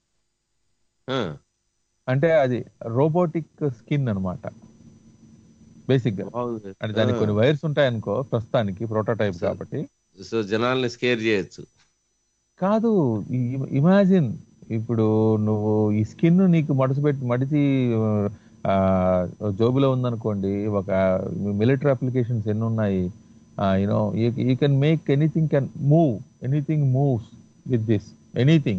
అంటే అది రోబోటిక్ స్కిన్ అన్నమాట బేసిక్ గా అంటే దానికి కొన్ని వైర్స్ ఉంటాయనుకో ప్రస్తుతానికి ప్రోటోటైప్ కాబట్టి సో జనాల్ని స్కేర్ చేయొచ్చు కాదు ఇమాజిన్ ఇప్పుడు నువ్వు ఈ స్కిన్ నీకు మడసి పెట్టి మడిచి ఆ, జోబులో ఉందనుకోండి ఒక మిలిటరీ అప్లికేషన్స్ ఎన్ని ఉన్నాయి you know you can make anything can move anything moves with this anything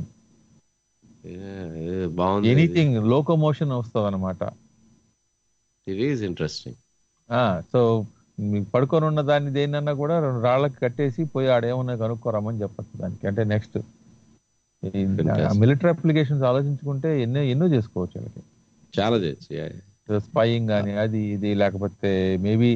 బాగుంది ఎనీథింగ్ లోకోమోషన్ వస్తుంది అనమాట ఇట్ ఈస్ ఇంట్రెస్టింగ్ సో మీకు పడుకొని ఉన్న దాన్ని దేన్నన్నా కూడా రెండు రాళ్ళకి కట్టేసి పోయి ఆడేమన్నా కనుక్కోరమ్మని చెప్పచ్చు దానికి అంటే నెక్స్ట్ మిలిటరీ అప్లికేషన్స్ ఆలోచించుకుంటే ఎన్నో ఎన్నో చేసుకోవచ్చు వాళ్ళకి చాలా చేయొచ్చు స్పైయింగ్ కానీ అది ఇది లేకపోతే మేబీ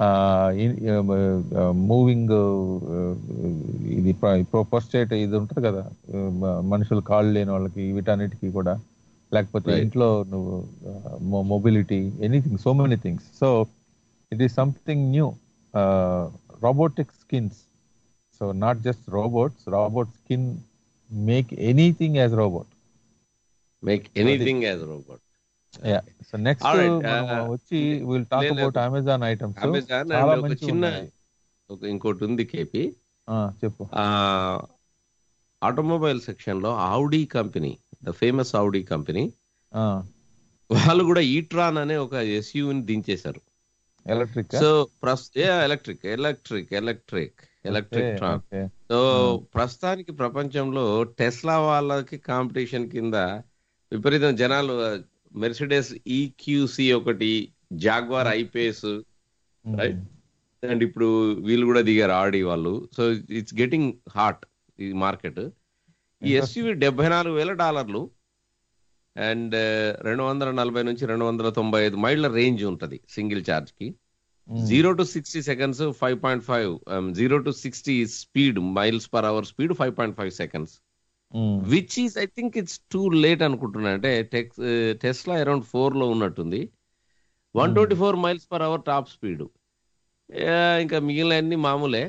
మూవింగ్ ఇది ప్రొస్టేట్ ఇది ఉంటుంది కదా uh, మనుషులు కాళ్ళు లేని వాళ్ళకి వీటన్నిటికీ కూడా లేకపోతే Right. ఇంట్లో నువ్వు mobility anything so many things so it is something new robotic skins so not just robots robot skin make anything as robot make anything as robot yeah so next All right, మనం uh, వచ్చి విల్ టాక్ లేదు, అబౌట్ లేదు. అమెజాన్ ఐటమ్స్ అమెజాన్ చాలా అండ్ ఒక మంచి చిన్న ఒక ఇంకోటి ఉంది కేపీ చెప్పు ఆటోమొబైల్ సెక్షన్ లో Audi company the famous Audi company ఆ, వాళ్ళు కూడా ఈట్రాన్ అనే ఒక ఎస్యూని దించేశారు ఎలక్ట్రిక్ సో ప్రస్ electric electric electric electric Okay, tron okay. So Hmm. ప్రస్తుతానికి ప్రపంచంలో టెస్లా వాళ్ళకి కాంపిటీషన్ కింద విపరీతం జనాలు మెర్సిడెస్ ఈక్యూసి ఒకటి జాగ్వార్ ఐపీఎస్ రైట్ అండ్ ఇప్పుడు వీళ్ళు కూడా దిగారు ఆడి వాళ్ళు సో ఇట్స్ గెటింగ్ హాట్ ఈ మార్కెట్ ఈ ఎస్యూవి డెబ్బై నాలుగు వేల డాలర్లు అండ్ రెండు వందల నలభై నుంచి రెండు వందల తొంభై ఐదు మైళ్ళ రేంజ్ ఉంటది సింగిల్ ఛార్జ్ కి zero to sixty seconds five point five zero to sixty speed miles per hour speed five point five seconds which is I think it's too late అనుకుంటున్నా అంటే టెక్స్ టెస్లా అరౌండ్ ఫోర్ లో ఉన్నట్టుంది one twenty four miles per hour top speed ఇంకా మిగిలిన అన్ని మామూలే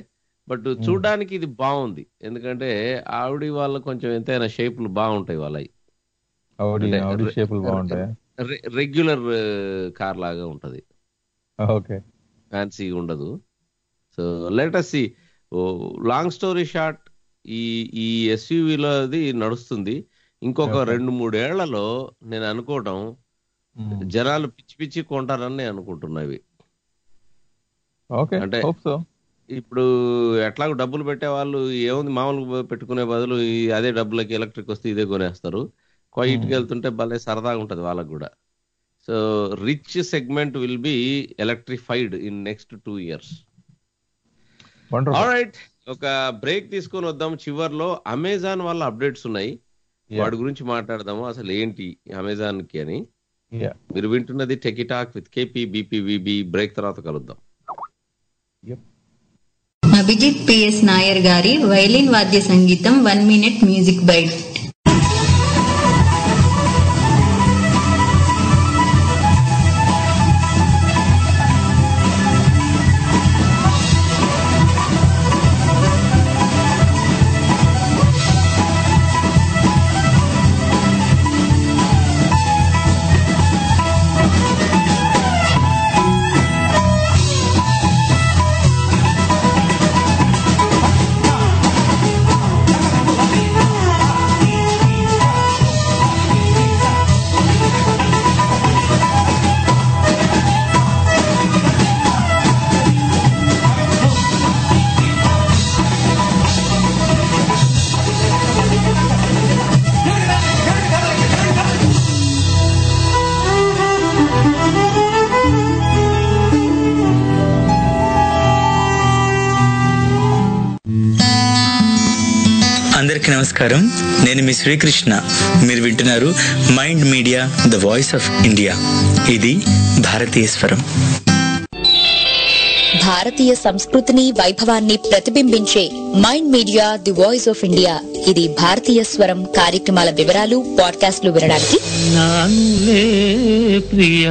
బట్ చూడడానికి ఇది బాగుంది ఎందుకంటే ఆవిడ వాళ్ళ కొంచెం ఎంతైనా షేపులు బాగుంటాయి వాళ్ళవి ఆవిడ అంటే ఆవిడ రె- షేపులు బాగుంటాయి రె- రెగ్యులర్ కార్ లాగా ఉంటది ఓకే ఫ్యాన్సీ ఉండదు so let us see long story short ఈ ఈ ఎస్యూవిలో అది నడుస్తుంది ఇంకొక Okay. రెండు మూడేళ్లలో నేను అనుకోవటం జనాలు పిచ్చి పిచ్చి కొంటారని నేను అనుకుంటున్నవి ఓకే అంటే హోప్ సో ఇప్పుడు ఎట్లాగో డబ్బులు పెట్టే వాళ్ళు ఏముంది మామూలుగా పెట్టుకునే బదులు ఈ అదే డబ్బులకి ఎలక్ట్రిక్ వస్తే ఇదే కొనేస్తారు క్వైట్కి వెళ్తుంటే భలే సరదాగా ఉంటది వాళ్ళకి కూడా so rich segment will be electrified in next two years right ఒక బ్రేక్ తీసుకొని వద్దాం చివర్లో అమెజాన్ వాళ్ళ అప్డేట్స్ ఉన్నాయి వాడి గురించి మాట్లాడదాము అసలు ఏంటి అమెజాన్ కి అని Yeah. మీరు వింటున్నది Techie Talk with KP BPVB break తర్వాత కలుద్దాం అభిజిత్ పిఎస్ నాయర్ గారి వైలిన్ వాద్య సంగీతం వన్ మినిట్ మ్యూజిక్ బైట్ అందరికీ నమస్కారం నేను మీ శ్రీకృష్ణ మీరు వింటున్నారు Mind Media the voice of India ఇది భారతీయ స్వరం భారతీయ సంస్కృతిని వైభవాన్ని ప్రతిబింబించే Mind Media the voice of India ఇది భారతీయ స్వరం కార్యక్రమాల వివరాలు పాడ్కాస్ట్లు వినడానికి నానులే ప్రియ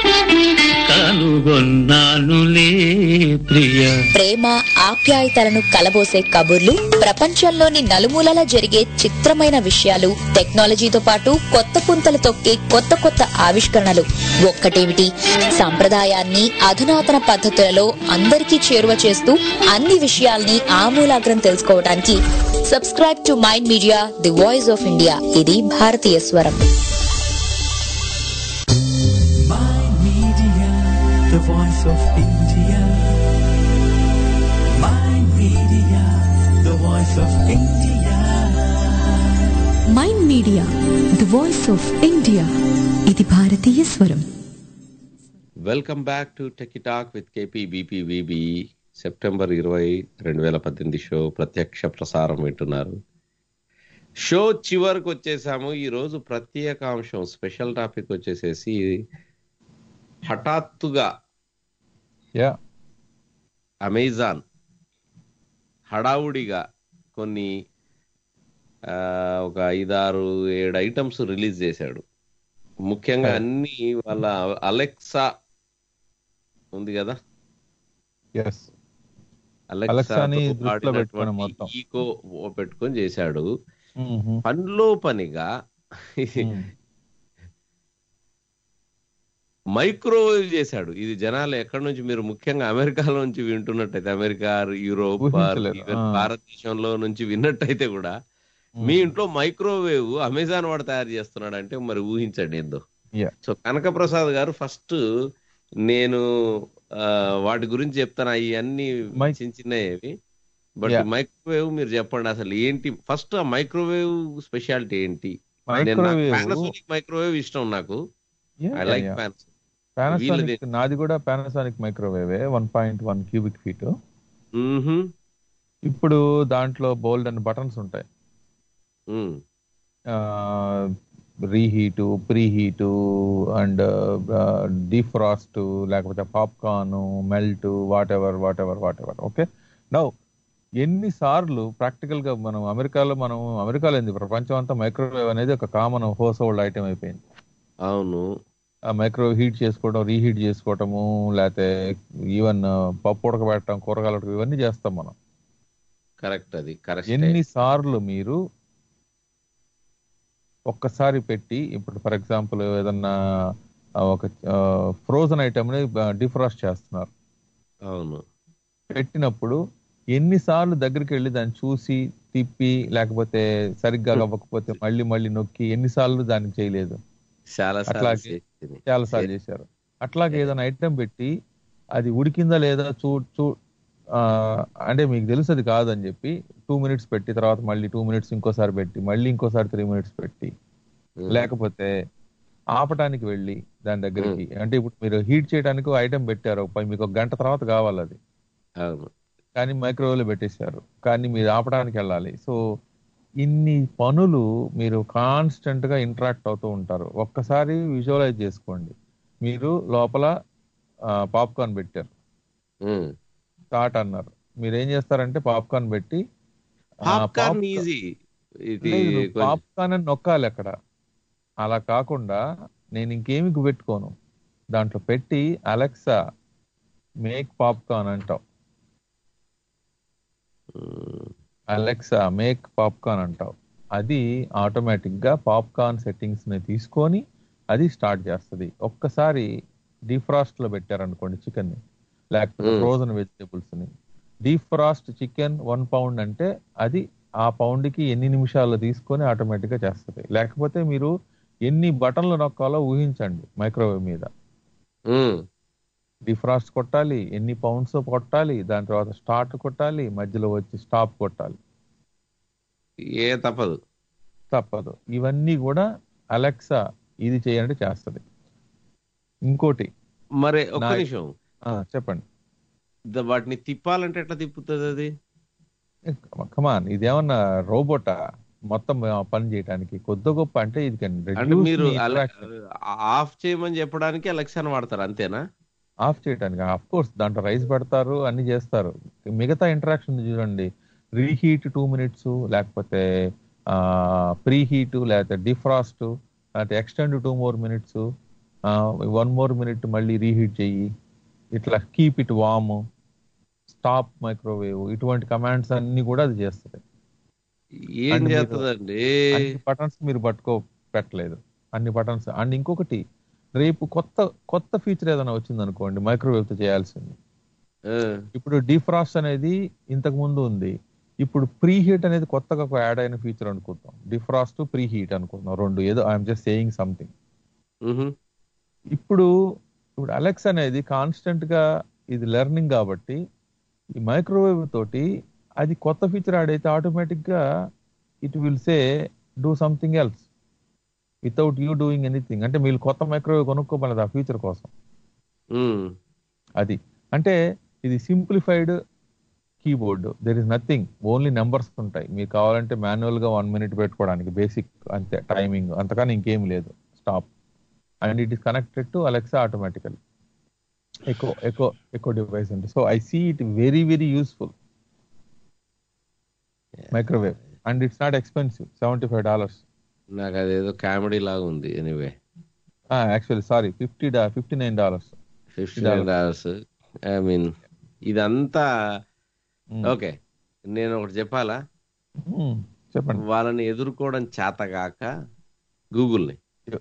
కనుగొన్నానులే ప్రియ ప్రేమ ఆప్యాయతలను కలబోసే కబుర్లు ప్రపంచంలోని నలుమూలలా జరిగే చిత్రమైన విషయాలు టెక్నాలజీతో పాటు కొత్త పుంతలు తొక్కే కొత్త కొత్త ఆవిష్కరణలు ఒక్కటేమిటి సంప్రదాయాన్ని అధునాతన పద్ధతులలో అందరికీ చేరువ చేస్తూ అన్ని విషయాల్ని ఆమూలాగ్రం తెలుసుకోవడానికి subscribe to Mind Media the voice of India ఇది భారతీయ స్వరం the voice of India. Mind Media, the voice of India. Mind Media the voice of India ఇది భారతీయ స్వరం welcome back to Techie Talk with KP BPVB September ఇరవై రెండు వేల పద్దెనిమిది షో ప్రత్యక్ష ప్రసారం వింటున్నారు షో చివరికి వచ్చేసాము ఈ రోజు ప్రత్యేక అంశం స్పెషల్ టాపిక్ వచ్చేసేసి హఠాత్తుగా యా అమెజాన్ హడావుడిగా కొన్ని ఆ, ఒక ఐదారు ఏడు ఐటమ్స్ రిలీజ్ చేశాడు ముఖ్యంగా అన్ని వాళ్ళ అలెక్సా ఉంది కదా ఎస్ అలెక్సా అలెక్సాని దృష్టిలో పెట్టుకొని మొత్తం ఈకో పెట్టుకొని చేశాడు మ్మ్. పనిలో పనిగా మైక్రోవేవ్ చేశాడు ఇది జనాలు ఎక్కడి నుంచి మీరు ముఖ్యంగా అమెరికాలో నుంచి వింటున్నట్టయితే అమెరికా యూరోప్ ఊహించలేరు. ఈవెన్ ఆ. భారతదేశంలో నుంచి విన్నట్టయితే కూడా మీ ఇంట్లో మైక్రోవేవ్ అమెజాన్ వాడు తయారు చేస్తున్నాడు అంటే మరి ఊహించండి ఏందో యా సో కనకప్రసాద్ గారు ఫస్ట్ నేను ఆ, వాటి గురించి చెప్తాను అవి అన్ని చిన్న చిన్నవి బట్ Yeah. మైక్రోవేవ్ మీరు చెప్పండి అసలు ఏంటి ఫస్ట్ ఆ మైక్రోవేవ్ స్పెషాలిటీ ఏంటి Microwave- పానాసోనిక్ మైక్రోవేవ్ ఇష్టం నాకు Yeah, I like yeah. Panasonic Panasonic నాది కూడా Panasonic microwave one point one cubic feet ఇప్పుడు దాంట్లో బోల్డ్ అండ్ బటన్స్ ఉంటాయి రీహీటు ప్రీహీటు అండ్ డీఫ్రాస్ట్ లేకపోతే popcorn melt whatever whatever whatever okay now ఎన్నిసార్లు ప్రాక్టికల్ గా మనం అమెరికాలో మనం అమెరికాలో ఏంది ప్రపంచం అంతా మైక్రోవేవ్ అనేది ఒక కామన్ హోస్ హోల్డ్ ఐటమ్ అయిపోయింది అవును ఆ మైక్రోవేవ్ హీట్ చేసుకోవడం రీహీట్ చేసుకోవటము లేకపోతే ఈవెన్ పప్పు ఉడకబెట్టడం కూరగాయలు ఉడక ఇవన్నీ చేస్తాం మనం కరెక్ట్ అది కరెక్ట్ ఎన్నిసార్లు మీరు ఒక్కసారి పెట్టి ఇప్పుడు ఫర్ ఎగ్జాంపుల్ ఏదన్నా ఆ, ఒక ఫ్రోజన్ ఐటమ్ ని డిఫ్రాస్ట్ చేస్తున్నారు అవును పెట్టినప్పుడు ఎన్నిసార్లు దగ్గరికి వెళ్ళి దాన్ని చూసి తిప్పి లేకపోతే సరిగ్గా అవ్వకపోతే మళ్ళీ మళ్ళీ నొక్కి ఎన్నిసార్లు దానికి చేయలేదు చాలా సార్లు అట్లాగే చేసింది. చాలా సార్లు చేశారు అట్లాగే ఏదైనా ఐటమ్ పెట్టి అది ఉడికిందా లేదా చూ చూ ఆ, అంటే మీకు తెలుసు అది కాదని చెప్పి టూ మినిట్స్ పెట్టి తర్వాత మళ్ళీ టూ మినిట్స్ ఇంకోసారి పెట్టి మళ్ళీ ఇంకోసారి త్రీ మినిట్స్ పెట్టి లేకపోతే ఆపటానికి వెళ్ళి దాని దగ్గరికి అంటే ఇప్పుడు మీరు హీట్ చేయడానికి ఐటమ్ పెట్టారు పై మీకు ఒక గంట తర్వాత కావాలి అది అవును కానీ మైక్రోవేవ్ లో పెట్టేశారు కానీ మీరు ఆపడానికి వెళ్ళాలి సో ఇన్ని పనులు మీరు కాన్స్టెంట్ గా ఇంటరాక్ట్ అవుతూ ఉంటారు ఒక్కసారి విజువలైజ్ చేసుకోండి మీరు లోపల పాప్కార్న్ పెట్టారు స్టార్ట్ అన్నారు మీరు ఏం చేస్తారంటే పాప్కార్న్ పెట్టి పాప్కార్న్ ఈజీ ఇది కొంచెం- పాప్కార్న్ అని నొక్కాలి అక్కడ అలా కాకుండా నేను ఇంకేమి పెట్టుకోను దాంట్లో పెట్టి అలెక్సా మేక్ పాప్కార్న్ అంటావు అలెక్సా మేక్ పాప్కార్న్ అంటావు అది ఆటోమేటిక్ గా పాప్కార్న్ సెట్టింగ్స్ ని తీసుకొని అది స్టార్ట్ చేస్తుంది ఒక్కసారి డీఫ్రాస్ట్ లో పెట్టారనుకోండి చికెన్ ని లేకపోతే Hmm. ఫ్రోజన్ వెజిటేబుల్స్ ని డీఫ్రాస్ట్ చికెన్ వన్ పౌండ్ అంటే అది ఆ పౌండ్ కి ఎన్ని నిమిషాలు తీసుకొని ఆటోమేటిక్ గా చేస్తుంది లేకపోతే మీరు ఎన్ని బటన్లు నొక్కాలో ఊహించండి మైక్రోవేవ్ మీద డిఫ్రాస్ట్ కొట్టాలి ఎన్ని పౌండ్స్ కొట్టాలి దాని తర్వాత స్టార్ట్ కొట్టాలి మధ్యలో వచ్చి స్టాప్ కొట్టాలి ఏ తప్పదు తప్పదు ఇవన్నీ కూడా అలెక్సా ఇది చేయండి చేస్తుంది ఇంకోటి మరి ఒక్క నా- నిమిషం ఆ, చెప్పండి ద- వాటిని తిప్పాలంటే ఎట్లా తిప్పుతుంది అది కమాన్ ఇదేమన్నా రోబోటా మొత్తం ఆ పని చేయడానికి కొద్ది గొప్ప అంటే ఇది can అంటే reduce మీరు the interaction. ఆఫ్ చేయమని చెప్పడానికి అలెక్సాను వాడతారు అంతేనా ఆఫ్ చేయడానికి ఆఫ్ కోర్స్ దాంట్లో రైస్ పెడతారు అన్ని చేస్తారు మిగతా ఇంటరాక్షన్ చూడండి రీహీట్ టూ మినిట్స్ లేకపోతే ప్రీ హీట్ లేకపోతే డిఫ్రాస్ట్ లేకపోతే extend two more minutes one more minute మళ్ళీ రీహీట్ చెయ్యి ఇట్లా keep it warm stop microwave ఇటువంటి కమాండ్స్ అన్ని కూడా అది చేస్తుంది ఏం And మీరు చేస్తుందండి అన్ని బటన్స్ మీరు పట్టుకో పెట్టలేదు అన్ని బటన్స్ అండ్ ఇంకొకటి రేపు కొత్త కొత్త ఫీచర్ ఏదైనా వచ్చింది అనుకోండి మైక్రోవేవ్ తో చేయాల్సింది ఇప్పుడు డీఫ్రాస్ట్ అనేది ఇంతకు ముందు ఉంది ఇప్పుడు ప్రీ హీట్ అనేది కొత్తగా ఒక యాడ్ అయిన ఫీచర్ అనుకుందాం డిఫ్రాస్ట్ ప్రీ హీట్ అనుకుందాం రెండు ఏదో ఐఎమ్ జస్ట్ సేయింగ్ సంథింగ్ ఇప్పుడు ఇప్పుడు అలెక్స్ అనేది కాన్స్టెంట్ గా ఇది లెర్నింగ్ కాబట్టి ఈ మైక్రోవేవ్ తోటి అది కొత్త ఫీచర్ యాడ్ అయితే ఆటోమేటిక్ గా it will say do something else without you doing anything అంటే మీరు కొత్త మైక్రోవేవ్ కొనుక్కోమన్నది ఆ ఫీచర్ కోసం అది అంటే ఇది simplified keyboard there is nothing only numbers ఉంటాయి మీకు కావాలంటే మాన్యువల్ గా వన్ మినిట్ పెట్టుకోవడానికి బేసిక్ అంతే టైమింగ్ అంతకన్నా ఇంకేం లేదు stop and it is connected to Alexa automatically Echo Echo Echo device అంటే so I see it very very useful microwave and it's not expensive seventy five dollars నాకు అదేదో కామెడీ లాగా ఉంది ఎనీవే యాక్చువల్లీ సారీ ఫిఫ్టీ డా fifty nine dollars fifty nine dollars I mean ఇదంతా ఓకే నేను ఒకటి చెప్పాలా చెప్పండి వాళ్ళని ఎదుర్కోవడం చేతగాక గూగుల్ని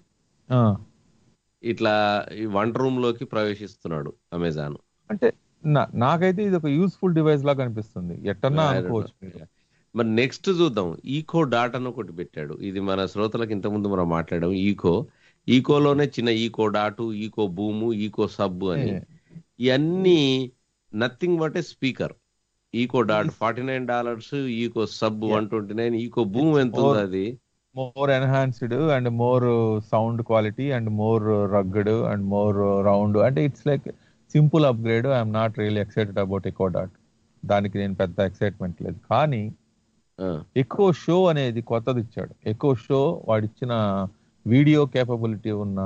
ఇట్లా ఈ వంట రూమ్ లోకి ప్రవేశిస్తున్నాడు అమెజాన్ అంటే నా- నాకైతే ఇది ఒక యూస్ఫుల్ డివైస్ లాగా అనిపిస్తుంది ఎట్టన్నా అనుకోవచ్చు మీరు మరి నెక్స్ట్ చూద్దాం ఈకో డాట్ అని ఒకటి పెట్టాడు ఇది మన శ్రోతలకు ఇంతకుముందు మనం మాట్లాడాం ఈకో ఈకోలోనే చిన్న Echo Dot Echo Boom Echo Sub అని ఇవన్నీ nothing but a speaker Echo Dot forty nine dollars Echo Sub one twenty nine Echo Boom ఎంత ఉంది అది more enhanced and more sound quality and more rugged and more round అంటే it's like simple upgrade I'm not really excited about Echo Dot దానికి నేను పెద్ద ఎక్సైట్మెంట్ లేదు కానీ ఎకో షో అనేది కొత్తది ఇచ్చాడు ఎకో షో వాడిచ్చిన వీడియో కేపబిలిటీ ఉన్న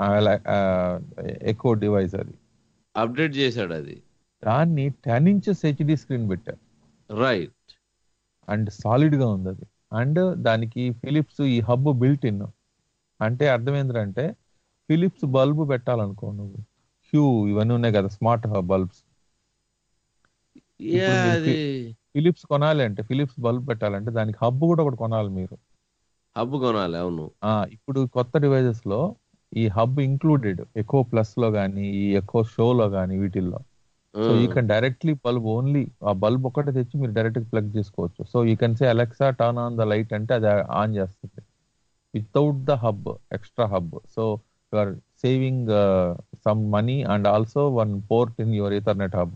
ఎకో డివైస్ అది అప్డేట్ చేశాడు అది దాన్ని టెన్ ఇంచెస్ హెచ్డి స్క్రీన్ పెట్టారు రైట్ అండ్ సాలిడ్ గా ఉంది అది అండ్ దానికి ఫిలిప్స్ ఈ హబ్ బిల్ట్ ఇన్ అంటే అర్థం ఏంటంటే ఫిలిప్స్ బల్బ్ పెట్టాలనుకో నువ్వు హ్యూ ఇవన్నీ ఉన్నాయి కదా స్మార్ట్ బల్బ్స్ Yeah, అది ఫిలిప్స్ కొనాలి అంటే ఫిలిప్స్ బల్బ్ పెట్టాలంటే దానికి హబ్ కూడా ఒకటి కొనాలి మీరు హబ్ కొనాలి అవును ఆ ఇప్పుడు కొత్త డివైజెస్ లో ఈ హబ్ ఇంక్లూడెడ్ ఎకో ప్లస్ లో గానీ ఈ ఎకో షో లో గానీ వీటిల్లో so you can directly bulb only ఆ బల్బ్ ఒకటే తెచ్చి మీరు డైరెక్ట్ ప్లగ్ చేసుకోవచ్చు so you can say Alexa turn on the light అంటే అది ఆన్ చేస్తుంది without the hub extra hub so you are saving some money and also one port in your Ethernet hub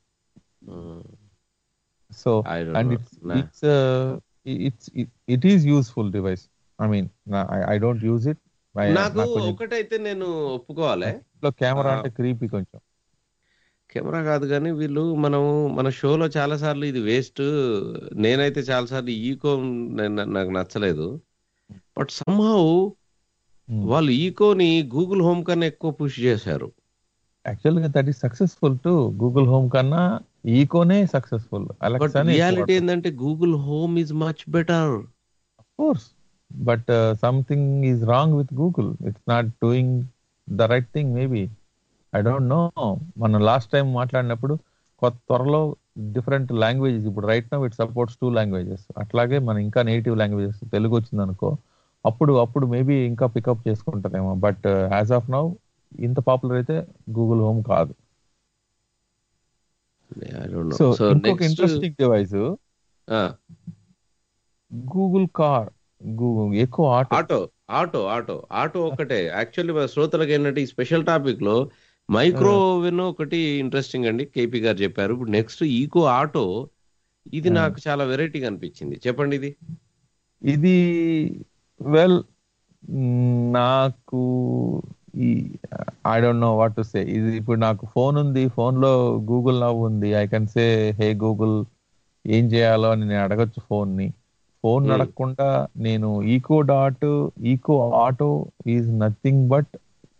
so I don't and know. It's Nah. It's it's it is useful device I mean I don't use it నాకు ఒకటైతే నేను ఒప్పుకోవాలి కెమెరా ఆ, అంటే క్రీపీ కొంచెం కెమెరా కాదు కానీ వీళ్ళు మనం మన షోలో చాలా సార్లు ఇది వేస్ట్ నేనైతే చాలా సార్లు ఈకో నాకు నచ్చలేదు బట్ సంహౌ వాళ్ళు ఈకోని గూగుల్ హోమ్ కన్నా ఎక్కువ పుష్ చేశారు యాక్చువల్ గా that is successful to Google Home కన్నా ఈకోనే సక్సెస్ఫుల్ బట్ అలెక్సా రియాలిటీ ఏంటంటే Google Home is much better course but something is wrong with Google it's not doing the right thing maybe I don't know మనం లాస్ట్ టైం మాట్లాడినప్పుడు కొత్త త్వరలో డిఫరెంట్ లాంగ్వేజెస్ ఇప్పుడు right now it supports two languages అట్లాగే మన ఇంకా నేటివ్ లాంగ్వేజెస్ తెలుగు వచ్చింది అనుకో అప్పుడు అప్పుడు మేబీ ఇంకా పికప్ చేసుకుంటారేమో బట్ యాజ్ ఆఫ్ నౌ ఇంత పాపులర్ అయితే గూగుల్ హోమ్ కాదు సో సో ఇంకొక interesting device Google car Google ఎక్కువ auto auto auto auto auto ఒకటే యాక్చువల్లీ మన శ్రోతలకు ఏంటంటే ఈ స్పెషల్ టాపిక్ లో మైక్రో ఓవెన్ ఒకటి ఇంట్రెస్టింగ్ అండి కేపీ గారు చెప్పారు ఇప్పుడు నెక్స్ట్ ఈకో ఆటో ఇది నాకు చాలా వెరైటీగా అనిపించింది చెప్పండి ఇది ఇది వెల్ నాకు ఈ I don't know what to say ఇది ఇప్పుడు నాకు ఫోన్ ఉంది ఫోన్ లో గూగుల్ నవ్ ఉంది I can say hey Google ఏం చేయాలో అని నేను అడగచ్చు ఫోన్ ని ఫోన్ Hmm. అడగకుండా నేను Echo Dot Echo Auto is nothing but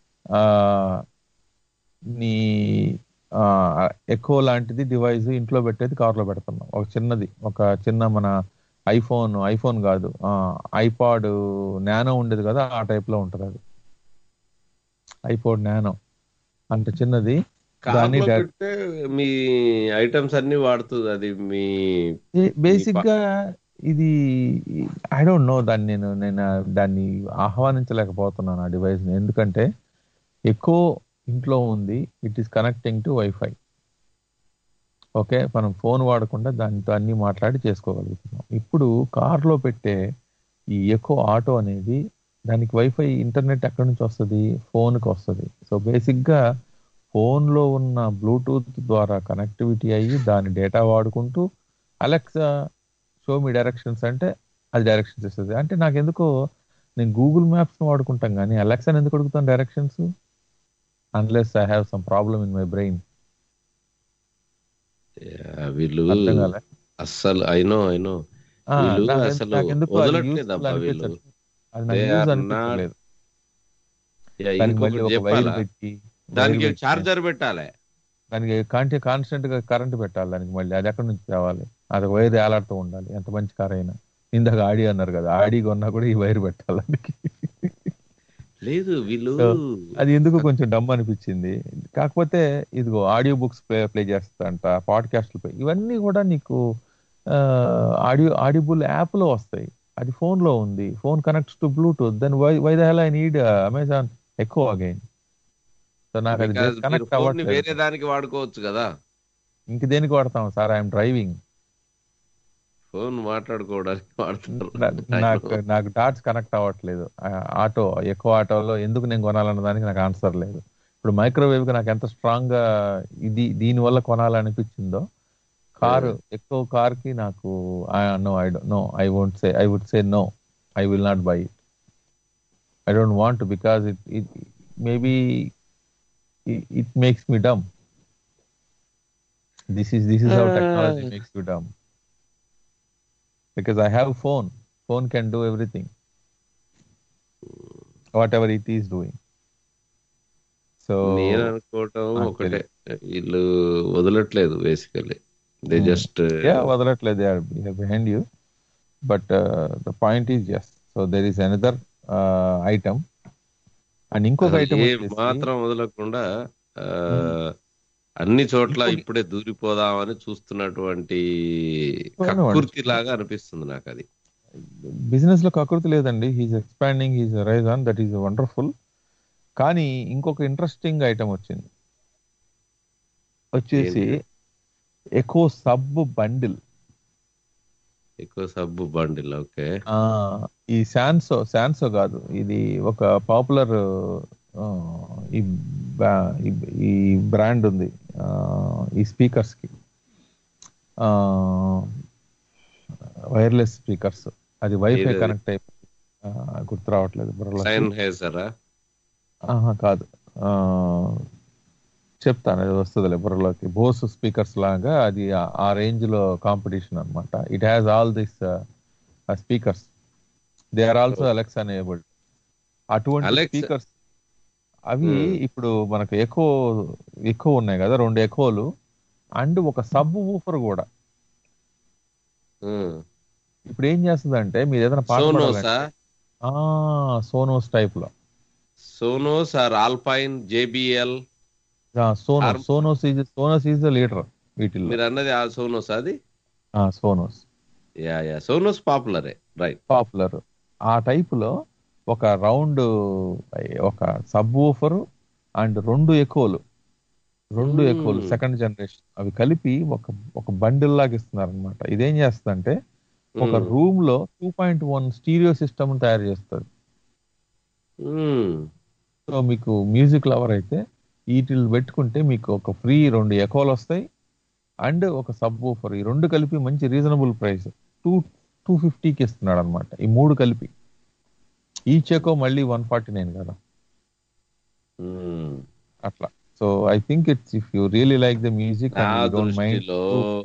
నీ ఎకో లాంటిది డివైస్ ఇంట్లో పెట్టేది కార్లో పెడుతున్నాం ఒక చిన్నది ఒక చిన్న మన ఐఫోన్ ఐఫోన్ కాదు ఐపాడ్ నానో ఉండేది కదా ఆ టైప్ లో ఉంటది అది ఐపాడ్ నానో అంత చిన్నది దాన్ని కార్లో పెడితే మీ ఐటమ్స్ అన్ని వాడుతుంది అది మీ బేసిక్ గా ఇది ఐ డోంట్ నో దాన్ని నేను నేను దాన్ని ఆహ్వానించలేకపోతున్నాను ఆ డివైస్ ని ఎందుకంటే ఎక్కువ ఇంట్లో ఉంది it is connecting to wifi okay మనం ఫోన్ వాడకుండా దానితో అన్ని మాట్లాడి చేసుకోగలుగుతున్నాం ఇప్పుడు కార్లో పెట్టే ఈ ఎకో ఆటో అనేది దానికి వైఫై ఇంటర్నెట్ ఎక్కడి నుంచి వస్తుంది ఫోన్కి వస్తుంది సో బేసిక్గా ఫోన్లో ఉన్న బ్లూటూత్ ద్వారా కనెక్టివిటీ అయ్యి దాని డేటా వాడుకుంటూ అలెక్సా షో మీ డైరెక్షన్స్ అంటే అది డైరెక్షన్స్ ఇస్తుంది అంటే నాకు ఎందుకో నేను గూగుల్ మ్యాప్స్ వాడుకుంటాం కానీ అలెక్సాని ఎందుకు అడుగుతాను directions unless I have some problem in my brain Yeah, వీళ్ళు అర్థం కాలే? అస్సలు అయినో అయినో ఆ, వీళ్ళు నాకు అసలు నాకెందుకో అది వదలట్లేదు అబ్బా useful వీళ్ళు అనిపించట్లేదు. అది నాకు They use are అనిపించలేదు. not- Yeah, దానికి మళ్ళీ ఇంకొకటి ఒక వైర్ చెప్పాలా పెట్టి దానికి వైర్ పెట్టి, చార్జర్ పెట్టాలి దానికి కాంటి కాన్స్టెంట్ గా కరెంట్ పెట్టాలి దానికి మళ్ళీ అది ఎక్కడి నుంచి తేవాలి అది వైర్ ఏలాడుతూ ఉండాలి ఎంత మంచి కార్ అయినా ఇందాక ఆడి అన్నారు కదా ఆడి కొన్నా కూడా ఈ వైర్ పెట్టాలి దానికి లేదు వీళ్ళు So, అది ఎందుకు కొంచెం డమ్ అనిపించింది కాకపోతే ఇదిగో ఆడియో బుక్స్ ప్లే ప్లే చేస్తాంట పాడ్కాస్ట్లు ప్లే ఇవన్నీ కూడా నీకు ఆడియో ఆడిబుల్ యాప్ లో వస్తాయి అది ఫోన్ లో ఉంది phone connects to Bluetooth then why why the hell I need Amazon ఎక్కువ అగైన్ సో నాకు అది Because మీరు కనెక్ట్ phone ని అవ్వట్లేదు వేరే దానికి వాడుకోవచ్చు కదా ఇంక దేనికి వాడతాం సార్ ఐఎమ్ డ్రైవింగ్ ఫోన్ మాట్లాడుకోవడానికి వాడతారు నాకు నాకు డాట్స్ కనెక్ట్ అవ్వట్లేదు ఆ, ఆటో ఎక్కువ ఆటోలో ఎందుకు నేను కొనాలన్న దానికి నాకు ఆన్సర్ లేదు ఇప్పుడు మైక్రోవేవ్ కి నాకు ఎంత స్ట్రాంగ్ గా ఇది దీని వల్ల కొనాలనిపించిందో కారు ఎక్కువ కార్ కి నాకు no I know I won't say I would say no I will not buy it I don't want because it it maybe it makes me dumb this is this is how technology Ah. Makes you dumb because I have phone. Phone can do everything. Whatever it is doing. So నేను అనుకోవటం నాకు ఒకటే వీళ్ళు వదలట్లేదు basically they Hmm. Just yeah, వదలట్లేదు they are they are behind you. But uh, the point is yes. So there is another uh, item. And ఇంకొక ఐటమ్ ఏ మాత్రం వదలకుండా అన్ని చోట్ల ఇప్పుడే దూరిపోదామని చూస్తున్నటువంటి కక్కుర్తి లాగా అనిపిస్తుంది నాకు అది బిజినెస్ లో కకృతి లేదండి he's expanding he's rise on that is wonderful కానీ ఇంకొక ఇంట్రెస్టింగ్ ఐటమ్ వచ్చింది వచ్చేసి ఎకో సబ్ బండిల్ ఎక్కువ సబ్బు బండిల్ ఓకే ఈ శాన్సో శాన్సో కాదు ఇది ఒక పాపులర్ ఈ బ్రా- ఈ- ఈ బ్రాండ్ ఉంది ఆ, ఈ స్పీకర్స్ కి వైర్లెస్ స్పీకర్స్ అది వైఫై ఏది? కనెక్ట్ అయిపోయి ఆ, గుర్తు రావట్లేదు బుర్రలోకి. సైన్ హేజరా ఆహా, కాదు ఆ, చెప్తాను అది వస్తుందిలే బుర్రలోకి బోస్ స్పీకర్స్ లాగా అది ఆ- ఆ రేంజ్ లో కాంపిటీషన్ అన్నమాట it has all this speakers they are also Alexa enabled అటువంటి Alexa. స్పీకర్స్ అవి Hmm. ఇప్పుడు మనకు ఎక్కువ ఎక్కువ ఉన్నాయి కదా రెండు ఎకోలు అండ్ ఒక సబ్ ఊఫర్ కూడా ఇప్పుడు ఏం చేస్తుందంటే మీరు ఏదైనా పాట సోనోసా పాడాలంటే- ఆ సోనోస్ టైప్ లో Sonos or Alpine JBL Sonos Arm- Sonos is Sonos is the leader వీటిల్లో మీరు అన్నది ఆ సోనోస్ అది సోనోస్ యా యా సోనోస్ పాపులరే రైట్ పాపులర్ ఆ టైప్ లో ఒక రౌండ్ ఒక సబ్ ఊఫర్ అండ్ రెండు ఎకోలు రెండు Hmm. ఎకోలు సెకండ్ జనరేషన్ అవి కలిపి ఒక ఒక బండిల్ లాగా ఇస్తున్నారు అనమాట ఇదేం చేస్తుందంటే ఒక Hmm. రూమ్ లో two point one stereo system తయారు చేస్తుంది సో మీకు మ్యూజిక్ లవర్ అయితే వీటిని పెట్టుకుంటే మీకు ఒక ఫ్రీ రెండు ఎకోలు వస్తాయి అండ్ ఒక సబ్ ఊఫర్ ఈ రెండు కలిపి మంచి రీజనబుల్ ప్రైస్ టూ టూ ఫిఫ్టీకి ఇస్తున్నాడు అనమాట ఈ మూడు కలిపి ఈచ్ ఎకో మళ్ళీ వన్ ఫార్టీ నైన్ కదా అట్లా so I think it's if you really like the music నా అండ్ డోంట్ మైండ్ దృష్టిలో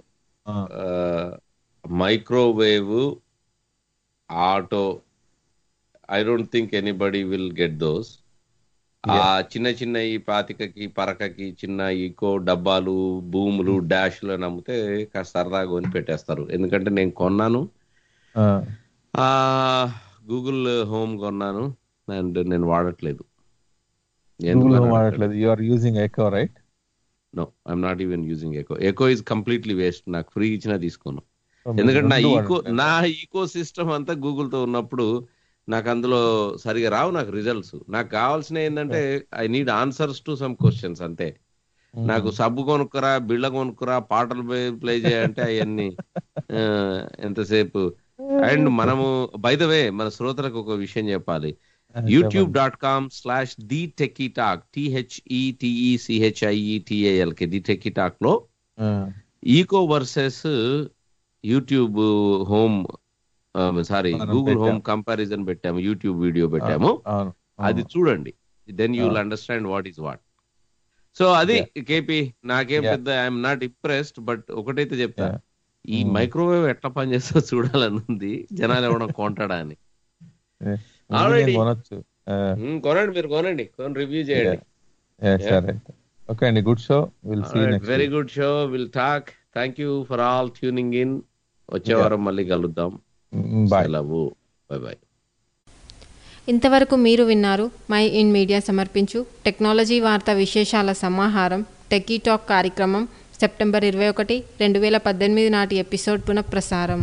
microwave auto I don't think anybody will get those ఆ చిన్న చిన్న ఈ పాతికకి పరకకి చిన్న ఈకో డబ్బాలు భూములు డాష్లు అని అమ్మితే కాస్త సరదాగా కొని పెట్టేస్తారు ఎందుకంటే నేను కొన్నాను ఆ గూగుల్ హోమ్ కొన్నాను అండ్ నేను వాడట్లేదు గూగుల్ హోమ్ వాడట్లేదు you are using Echo right no I'm not even using Echo Echo is completely waste నాకు ఫ్రీ ఇచ్చినా తీసుకోను Oh, ఎందుకంటే నా రెండు ఈకో వాడట్లేదు. నా ఈకో సిస్టమ్ అంతా గూగుల్ తో ఉన్నప్పుడు నాకు అందులో సరిగా రావు నాకు రిజల్ట్స్ నాకు కావాల్సిన ఏంటంటే I need answers to some questions అంతే నాకు సబ్బు కొనుక్కురా బిళ్ళ కొనుక్కురా పాటలు ప్లే చేయంటే అవన్నీ ఎంతసేపు అండ్ మనము బై ద వే మన శ్రోతలకు ఒక విషయం చెప్పాలి YouTube dot com slash the techie talk టిహెచ్ఈ సిహెచ్ఐఈటిఏఎల్ కి ది టెక్కీ టాక్ లో eco versus YouTube home sorry మనం గూగుల్ హోమ్ పెట్టాం. కంపారిజన్ పెట్టాము యూట్యూబ్ వీడియో పెట్టాము అవును అది చూడండి దెన్ యూ విల్ అవును. Understand what is what so అది కేపీ నాకేం Yeah. పెద్ద ఐఎమ్ నాట్ ఇంప్రెస్డ్ బట్ ఒకటైతే చెప్తా Yeah. ఈ Mm. మైక్రోవేవ్ ఎట్లా పనిచేస్తుందో చూడాలని ఉంది జనాలు ఎవడం కొంటాడా అని ముందు Already. నేను కొనొచ్చు Mm, కొనండి మీరు కొనండి కొని రివ్యూ చేయండి సరే ఓకే అండి good show will see next very good show will talk thank you for all tuning in వచ్చే Yeah. వారం మళ్ళీ కలుద్దాం బాయ్ సెలవు బై బాయ్ ఇంతవరకు మీరు విన్నారు మై ఇన్ మీడియా సమర్పించు టెక్నాలజీ వార్తా విశేషాల సమాహారం టెకీ టాక్ కార్యక్రమం సెప్టెంబర్ ఇరవై ఒకటి రెండు వేల పద్దెనిమిది నాటి ఎపిసోడ్ పునఃప్రసారం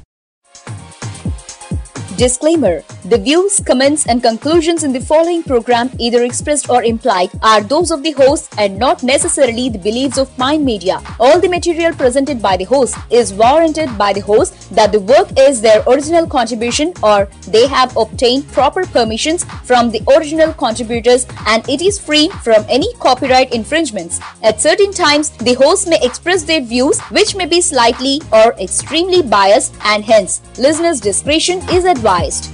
Disclaimer The views, comments, and conclusions in the following program, either expressed or implied, are those of the host and not necessarily the beliefs of Mind Media. All the material presented by the host is warranted by the host that the work is their original contribution or they have obtained proper permissions from the original contributors and it is free from any copyright infringements. At certain times, the host may express their views which may be slightly or extremely biased and hence listeners' discretion is advised.